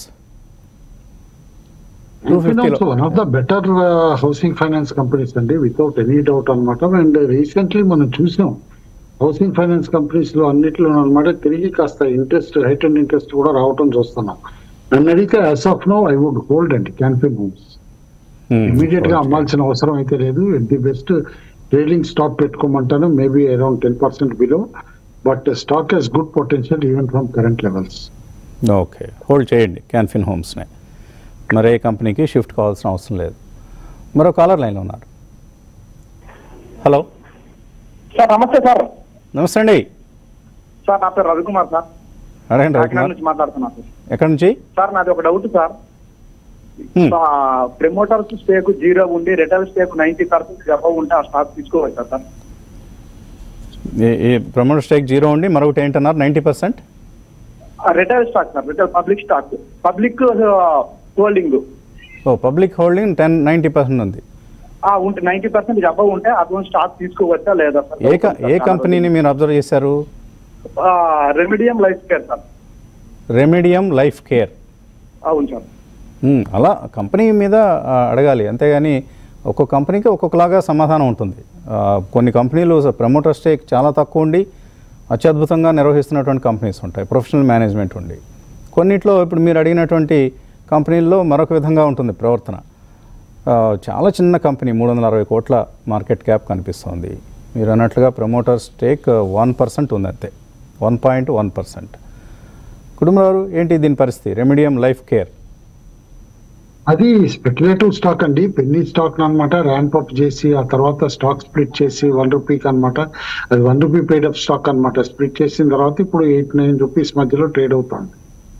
two ఫిఫ్టీలో one of the better housing finance companies అండి వితౌట్ ఎనీ డౌట్ అన్నమాట అండ్ రీసెంట్లీ మనం చూసాం హౌసింగ్ ఫైనాన్స్ కంపెనీస్ లో అన్నిట్లో అనమాట తిరిగి కాస్త ఇంట్రెస్ట్ హైట్ అండ్ ఇంట్రెస్ట్ కూడా రావటం చూస్తున్నాం నన్ను అడిగితే as of now I would hold అండి క్యాన్ఫిన్ హోమ్స్ ఇమీడియట్ గా అమ్మాల్సిన అవసరం అయితే లేదు at the best trading stock పెట్టుకోమంటాను maybe around ten percent below but stock has good potential even from current levels okay hold చేయండి క్యాన్ఫిన్ హోమ్స్నే మరే కంపెనీకి షిఫ్ట్ కావాల్సిన అవసరం లేదు మరో కాలర్ లైన్లో ఉన్నారు హలో సార్ నమస్తే సార్ నమస్తే అండి సార్ నా పేరు రవికుమార్ సార్ అడగండి కాకినాడ రవికుమార్ నుంచి మాట్లాడుతున్నాను సార్. ఎక్కడి నుంచి సార్ నాది ఒక doubt sir Hmm. Promoters stake zero ఉండి retail stake ninety percent above ఉంటే ఆ స్టాక్ తీసుకోవచ్చు సార్ ఏ- ఏ ప్రమోట్ స్టేక్ జీరో ఉండి మరొకటి ఏంటన్నారు ninety percent retail stock sir retail public stock public holding oh public holding ten ninety percent ఉంది ఉంటే నైన్టీ పర్సెంట్ అబౌవ్ ఉంటే అటువంటి స్టాక్ తీసుకోవచ్చా లేదా సార్ ఏ క- ఏ కంపెనీని మీరు అబ్జర్వ్ చేశారు Remedium life care sir Remedium life care అవును సార్ మ్మ్. అలా కంపెనీ మీద ఆ, అడగాలి అంతేగాని ఒక్కొక్క కంపెనీకి ఒక్కొక్కలాగా సమాధానం ఉంటుంది ఆ, కొన్ని కంపెనీలు ప్రమోటర్ స్టేక్ చాలా తక్కువ ఉండి అత్యద్భుతంగా నిర్వహిస్తున్నటువంటి కంపెనీస్ ఉంటాయి ప్రొఫెషనల్ మేనేజ్మెంట్ ఉండి కొన్నిట్లో ఇప్పుడు మీరు అడిగినటువంటి కంపెనీల్లో మరొక విధంగా ఉంటుంది ప్రవర్తన ఆ, చాలా చిన్న కంపెనీ మూడు వందల అరవై కోట్ల మార్కెట్ క్యాప్ కనిపిస్తోంది మీరు అన్నట్లుగా ప్రమోటర్ స్టేక్ వన్ పర్సెంట్ ఉంది అంతే వన్ పాయింట్ వన్ పర్సెంట్ కుటుంబారు ఏంటి దీని పరిస్థితి రెమిడియం లైఫ్ కేర్ అది స్పెక్యులేటివ్ స్టాక్ అండి పెన్నీ స్టాక్ అన్నమాట ర్యాంప్ అప్ చేసి ఆ తర్వాత స్టాక్ స్ప్లిట్ చేసి వన్ రూపీకి అన్నమాట అది one rupee paid up stock అన్నమాట స్ప్లిట్ చేసిన తర్వాత ఇప్పుడు ఎయిట్ నైన్ రూపీస్ మధ్యలో ట్రేడ్ అవుతుంది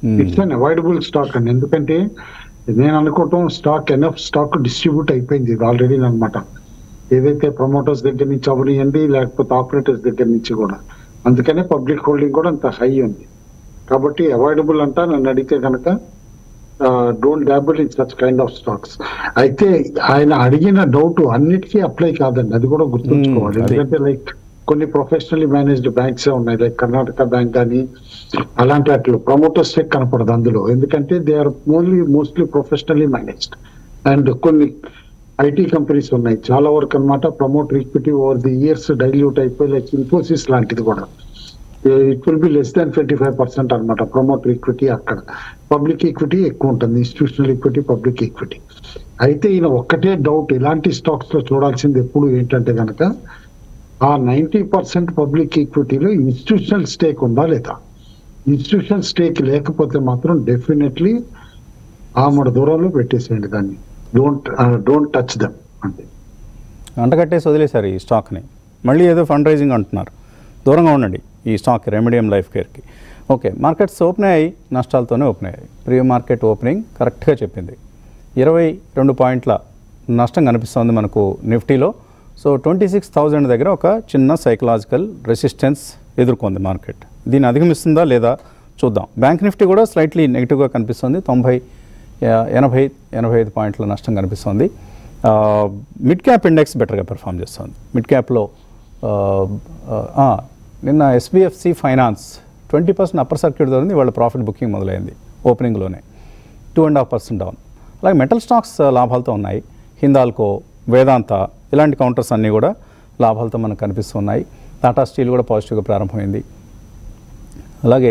Hmm. It's an avoidable stock అండి ఎందుకంటే నేను అనుకోవటం స్టాక్ ఎనఫ్ స్టాక్ డిస్ట్రిబ్యూట్ అయిపోయింది ఇది ఆల్రెడీ అనమాట ఏదైతే ప్రమోటర్స్ దగ్గర నుంచి అవనియండి లేకపోతే ఆపరేటర్స్ దగ్గర నుంచి కూడా అందుకనే పబ్లిక్ హోల్డింగ్ కూడా అంత హై ఉంది కాబట్టి అవాయిడబుల్ అంటా నన్ను అడిగితే కనుక don't dabble in such kind of stocks అయితే ఆయన అడిగిన డౌట్ అన్నిటికీ అప్లై కాదండి అది కూడా గుర్తుంచుకోవాలి Hmm, అది. ఎందుకంటే లైక్ కొన్ని ప్రొఫెషనల్లీ మేనేజ్డ్ బ్యాంక్స్ ఉన్నాయి లైక్ కర్ణాటక బ్యాంక్ కానీ అలాంటి వాటిలో ప్రమోటర్ స్టేక్ కనపడదు అందులో ఎందుకంటే they are only mostly professionally managed and కొన్ని ఐటీ కంపెనీస్ ఉన్నాయి చాలా వరకు అన్నమాట promoter equity over the years dilute అయిపోయి లైక్ ఇన్ఫోసిస్ లాంటిది కూడా it will be less than twenty five percent అనమాట ప్రమోటర్ ఈక్విటీ అక్కడ పబ్లిక్ ఈక్విటీ ఎక్కువ ఉంటుంది ఇన్స్టిట్యూషనల్ ఈక్విటీ పబ్లిక్ ఈక్విటీ అయితే ఈయన ఒక్కటే డౌట్ ఇలాంటి స్టాక్స్ లో చూడాల్సింది ఎప్పుడు ఏంటంటే కనుక ఆ నైన్టీ పర్సెంట్ పబ్లిక్ ఈక్విటీలో ఇన్స్టిట్యూషనల్ స్టేక్ ఉందా లేదా ఇన్స్టిట్యూషనల్ స్టేక్ లేకపోతే మాత్రం డెఫినెట్లీ ఆమడ దూరంలో పెట్టేసేయండి దాన్ని డోంట్ డోంట్ టచ్ దమ్ అంటే అంటగట్టేసి వదిలేశారు ఈ స్టాక్ని మళ్ళీ ఏదో ఫండ్ రైజింగ్ అంటున్నారు దూరంగా ఉండండి ఈ స్టాక్ రెమెడియం లైఫ్ కేర్కి ఓకే మార్కెట్స్ ఓపెన్ అయ్యాయి నష్టాలతోనే ఓపెన్ అయ్యాయి ప్రీ మార్కెట్ ఓపెనింగ్ కరెక్ట్గా చెప్పింది ఇరవై రెండు పాయింట్ల నష్టం కనిపిస్తోంది మనకు నిఫ్టీలో సో ట్వంటీ సిక్స్ థౌజండ్ దగ్గర ఒక చిన్న సైకలాజికల్ రెసిస్టెన్స్ ఎదుర్కొంది మార్కెట్ దీన్ని అధిగమిస్తుందా లేదా చూద్దాం బ్యాంక్ నిఫ్టీ కూడా స్లైట్లీ నెగిటివ్గా కనిపిస్తుంది తొంభై యా- ఎనభై ఎనభై ఐదు పాయింట్ల నష్టం కనిపిస్తుంది ఆ, మిడ్ క్యాప్ ఇండెక్స్ బెటర్గా పెర్ఫామ్ చేస్తుంది మిడ్ క్యాప్లో ఆ, ఆ, నిన్న SBFC finance twenty percent upper circuit దొరింది వాళ్ళ ప్రాఫిట్ బుకింగ్ మొదలైంది ఓపెనింగ్లోనే two and half percent down అలాగే మెటల్ స్టాక్స్ ఆ, లాభాలతో ఉన్నాయి హిందాల్కో వేదాంత ఇలాంటి కౌంటర్స్ అన్నీ కూడా లాభాలతో మనకు కనిపిస్తున్నాయి టాటా స్టీల్ కూడా పాజిటివ్గా ప్రారంభమైంది అలాగే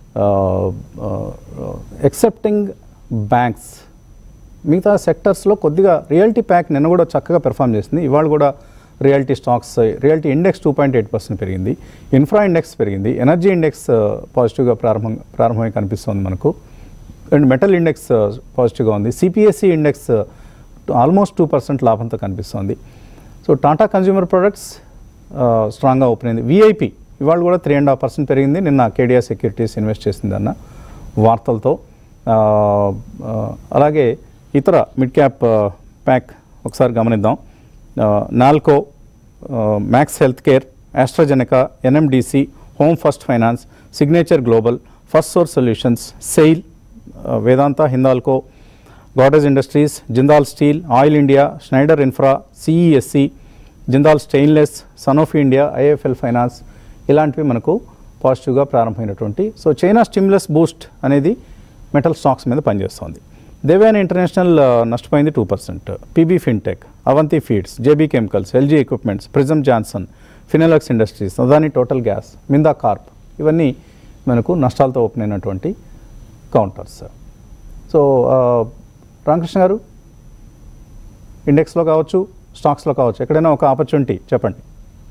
ఎక్సెప్టింగ్ బ్యాంక్స్ మిగతా సెక్టర్స్లో కొద్దిగా రియాలిటీ ప్యాక్ నిన్న కూడా చక్కగా పెర్ఫామ్ చేసింది ఇవాళ కూడా reality stocks reality index two point eight percent పెరిగింది ఇన్ఫ్రా ఇండెక్స్ పెరిగింది ఎనర్జీ ఇండెక్స్ పాజిటివ్గా ప్రారంభం ప్రారంభమై కనిపిస్తుంది మనకు అండ్ మెటల్ ఇండెక్స్ పాజిటివ్గా ఉంది CPSC index almost two percent లాభంతో కనిపిస్తుంది సో టాటా కన్జ్యూమర్ ప్రొడక్ట్స్ స్ట్రాంగ్గా ఓపెన్ అయింది విఐపి ఇవాళ కూడా త్రీ అండ్ హాఫ్ పర్సెంట్ పెరిగింది నిన్న కేడియా సెక్యూరిటీస్ ఇన్వెస్ట్ చేసిందన్న వార్తలతో ఆ, ఆ, అలాగే ఇతర మిడ్ క్యాప్ ప్యాక్ ఒకసారి గమనిద్దాం ఆ, నాల్కో ఆ, max health care AstraZeneca NMDC home first finance signature global first source solutions SAIL ఆ, Vedanta Hindalco Godrej industries Jindal steel oil India Schneider infra CESC Jindal stainless Sanofi India IFL finance ఇలాంటివి మనకు పాజిటివ్గా ప్రారంభమైనటువంటి సో చైనా స్టిమ్యులస్ బూస్ట్ అనేది మెటల్ స్టాక్స్ మీద పనిచేస్తోంది Devyani international ఆ, నష్టపోయింది two percent PB fintech Avanti feeds JB chemicals LG equipments Prism Johnson Finolex industries Adani total gas మిందా corp ఇవన్నీ మనకు నష్టాలతో ఓపెన్ అయినటువంటి కౌంటర్స్ సో ఆ, రామకృష్ణ గారు ఇండెక్స్లో కావచ్చు స్టాక్స్లో కావచ్చు ఎక్కడైనా ఒక ఆపర్చునిటీ చెప్పండి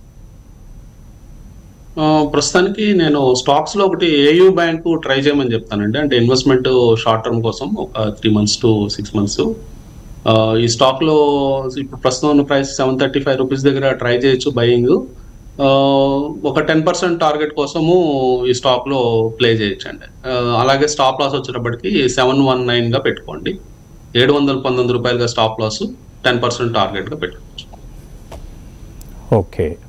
ఆ, ప్రస్తుతానికి నేను స్టాక్స్ లో ఒకటి ఏయూ బ్యాంక్ ట్రై చేయమని చెప్తానండి అంటే ఇన్వెస్ట్మెంట్ షార్ట్ టర్మ్ కోసం ఒక three months to six months ఈ స్టాక్ లో ఇప్పుడు ప్రస్తుతం ఉన్న price seven thirty five rupees దగ్గర ట్రై చేయొచ్చు బయింగ్ ఒక టెన్ పర్సెంట్ టార్గెట్ కోసము ఈ స్టాక్ లో ప్లే చేయొచ్చండి ఆ, అలాగే స్టాప్ లాస్ వచ్చేటప్పటికి సెవెన్ వన్ నైన్ గా పెట్టుకోండి ఏడు వందల పంతొమ్మిది రూపాయలుగా stop loss ten percent target గా పెట్టుకోవచ్చు ఓకే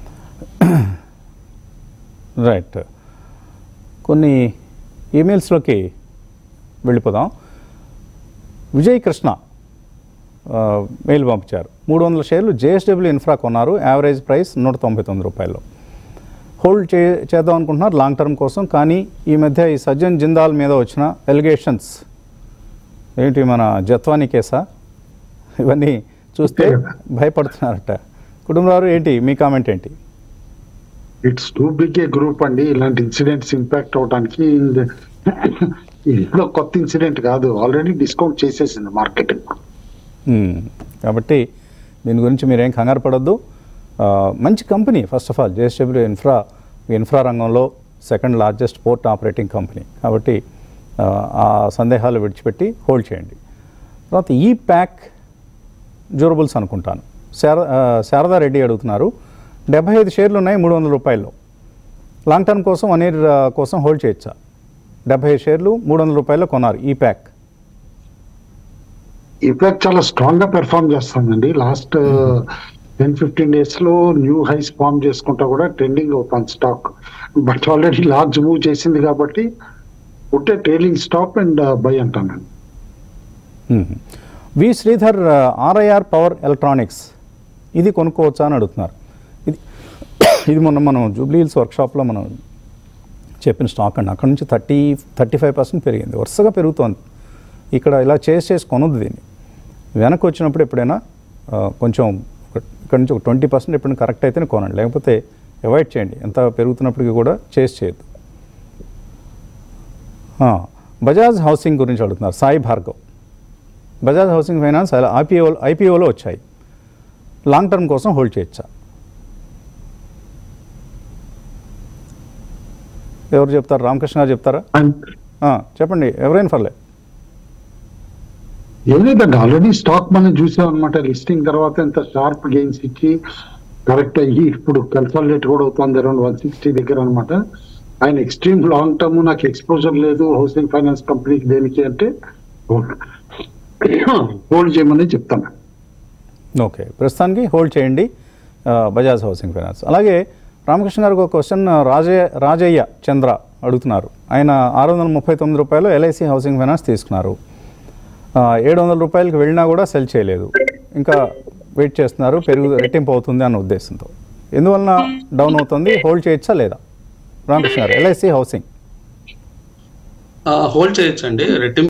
రైట్ కొన్ని ఈమెయిల్స్లోకి వెళ్ళిపోదాం విజయ్ కృష్ణ ఆ, మెయిల్ పంపించారు మూడు వందల షేర్లు జేఎస్డబ్ల్యూ ఇన్ఫ్రా కొన్నారు యావరేజ్ ప్రైస్ నూట తొంభై తొమ్మిది రూపాయలు హోల్డ్ చే చేద్దాం అనుకుంటున్నారు లాంగ్ టర్మ్ కోసం కానీ ఈ మధ్య ఈ సజ్జన్ జిందాల్ మీద వచ్చిన ఎలిగేషన్స్ ఏంటి మన జత్వానీ కేసా ఇవన్నీ చూస్తే భయపడుతున్నారట కుటుంబారు ఏంటి మీ కామెంట్ ఏంటి it's too big a group అండి ఇలాంటి ఇన్సిడెంట్స్ ఇంపాక్ట్ అవడానికి ఇందులో కొత్త ఇన్సిడెంట్ కాదు ఆల్రెడీ డిస్కౌంట్ చేసేసింది మార్కెట్ మ్మ్. కాబట్టి దీని గురించి మీరేం కంగారు పడొద్దు ఆ, మంచి company first of all JSW infra infra రంగంలో second largest port operating company కాబట్టి ఆ, ఆ సందేహాలు విడిచిపెట్టి హోల్డ్ చేయండి తర్వాత ఈ ప్యాక్ డ్యూరబుల్స్ అనుకుంటాను శార ఆ, శారదా రెడ్డి అడుగుతున్నారు డెబ్బై ఐదు షేర్లు ఉన్నాయి మూడు వందల రూపాయల్లో లాంగ్ టర్మ్ కోసం వన్ ఇయర్ కోసం హోల్డ్ చేయొచ్చా డెబ్బై షేర్లు మూడు వందల రూపాయలు కొన్నారు ఈ ప్యాక్ ఇఫెక్ట్ చాలా స్ట్రాంగ్ గా పెర్ఫామ్ చేస్తుందండి లాస్ట్ టెన్ ఫిఫ్టీన్ డేస్ లో న్యూ హైస్ ఫామ్ చేసుకుంటా కూడా ట్రెండింగ్ అవుతుంది stock but already large move చేసింది కాబట్టి ఉంటే ట్రైలింగ్ స్టాప్ అండ్ బై అంటాను మ్మ్. V Sridhar RIR power electronics ఇది కొనుక్కోవచ్చా అని అడుగుతున్నారు ఇది ఇది మొన్న మనం జూబ్లీ హిల్స్ వర్క్షాప్లో మనం చెప్పిన స్టాక్ అండి అక్కడ నుంచి థర్టీ థర్టీ ఫైవ్ పర్సెంట్ పెరిగింది వరుసగా పెరుగుతోంది ఇక్కడ ఇలా చేసి చేసి కొనొద్దు దీన్ని వెనక్కి వచ్చినప్పుడు ఎప్పుడైనా ఆ, కొంచెం ఒక- ఇక్కడ నుంచి ఒక ట్వంటీ పర్సెంట్ ఎప్పుడైనా కరెక్ట్ అయితేనే కొనండి లేకపోతే అవాయిడ్ చేయండి ఎంత పెరుగుతున్నప్పటికీ కూడా చేసి చేయొద్దు ఆ, బజాజ్ హౌసింగ్ గురించి అడుగుతున్నారు సాయి భార్గవ్ బజాజ్ హౌసింగ్ ఫైనాన్స్ అలా ఐపీఓ ఐపీఓలో వచ్చాయి లాంగ్ టర్మ్ కోసం హోల్డ్ చేయొచ్చా ఎవరు చెప్తారు రామకృష్ణ గారు చెప్తారా ఆ, చెప్పండి ఎవరైనా పర్లేదు ఏం లేదండి ఆల్రెడీ స్టాక్ మనం చూసాం అనమాట లిస్టింగ్ తర్వాత ఎంత షార్ప్ గెయిన్స్ ఇచ్చి కరెక్ట్ అయ్యి ఇప్పుడు కన్సల్టేట్ కూడా అవుతుంది అరౌండ్ వన్ సిక్స్టీ దగ్గర అనమాట ఆయన ఎక్స్ట్రీమ్ లాంగ్ టర్మ్ నాకు ఎక్స్పోజర్ లేదు హౌసింగ్ ఫైనాన్స్ కంపెనీకి దేనికి అంటే హోల్డ్ చేయమని చెప్తాను ఓకే ప్రస్తుతానికి హోల్డ్ చేయండి ఆ, బజాజ్ హౌసింగ్ ఫైనాన్స్ అలాగే రామకృష్ణ గారికి ఒక క్వశ్చన్ రాజయ్య రాజయ్య చంద్ర అడుగుతున్నారు ఆయన ఆరు వందల ముప్పై తొమ్మిది రూపాయలు ఎల్ఐసి హౌసింగ్ ఫైనాన్స్ తీసుకున్నారు ఏడు వందల రూపాయలకి వెళ్ళినా కూడా సెల్ చేయలేదు ఇంకా వెయిట్ చేస్తున్నారు పెరుగు రెట్టింపు అవుతుంది అన్న ఉద్దేశంతో ఎందువలన డౌన్ అవుతుంది హోల్డ్ చేయొచ్చా లేదా రామకృష్ణ గారు ఎల్ఐసి హౌసింగ్ హోల్డ్ చేయొచ్చండి రెట్టింపు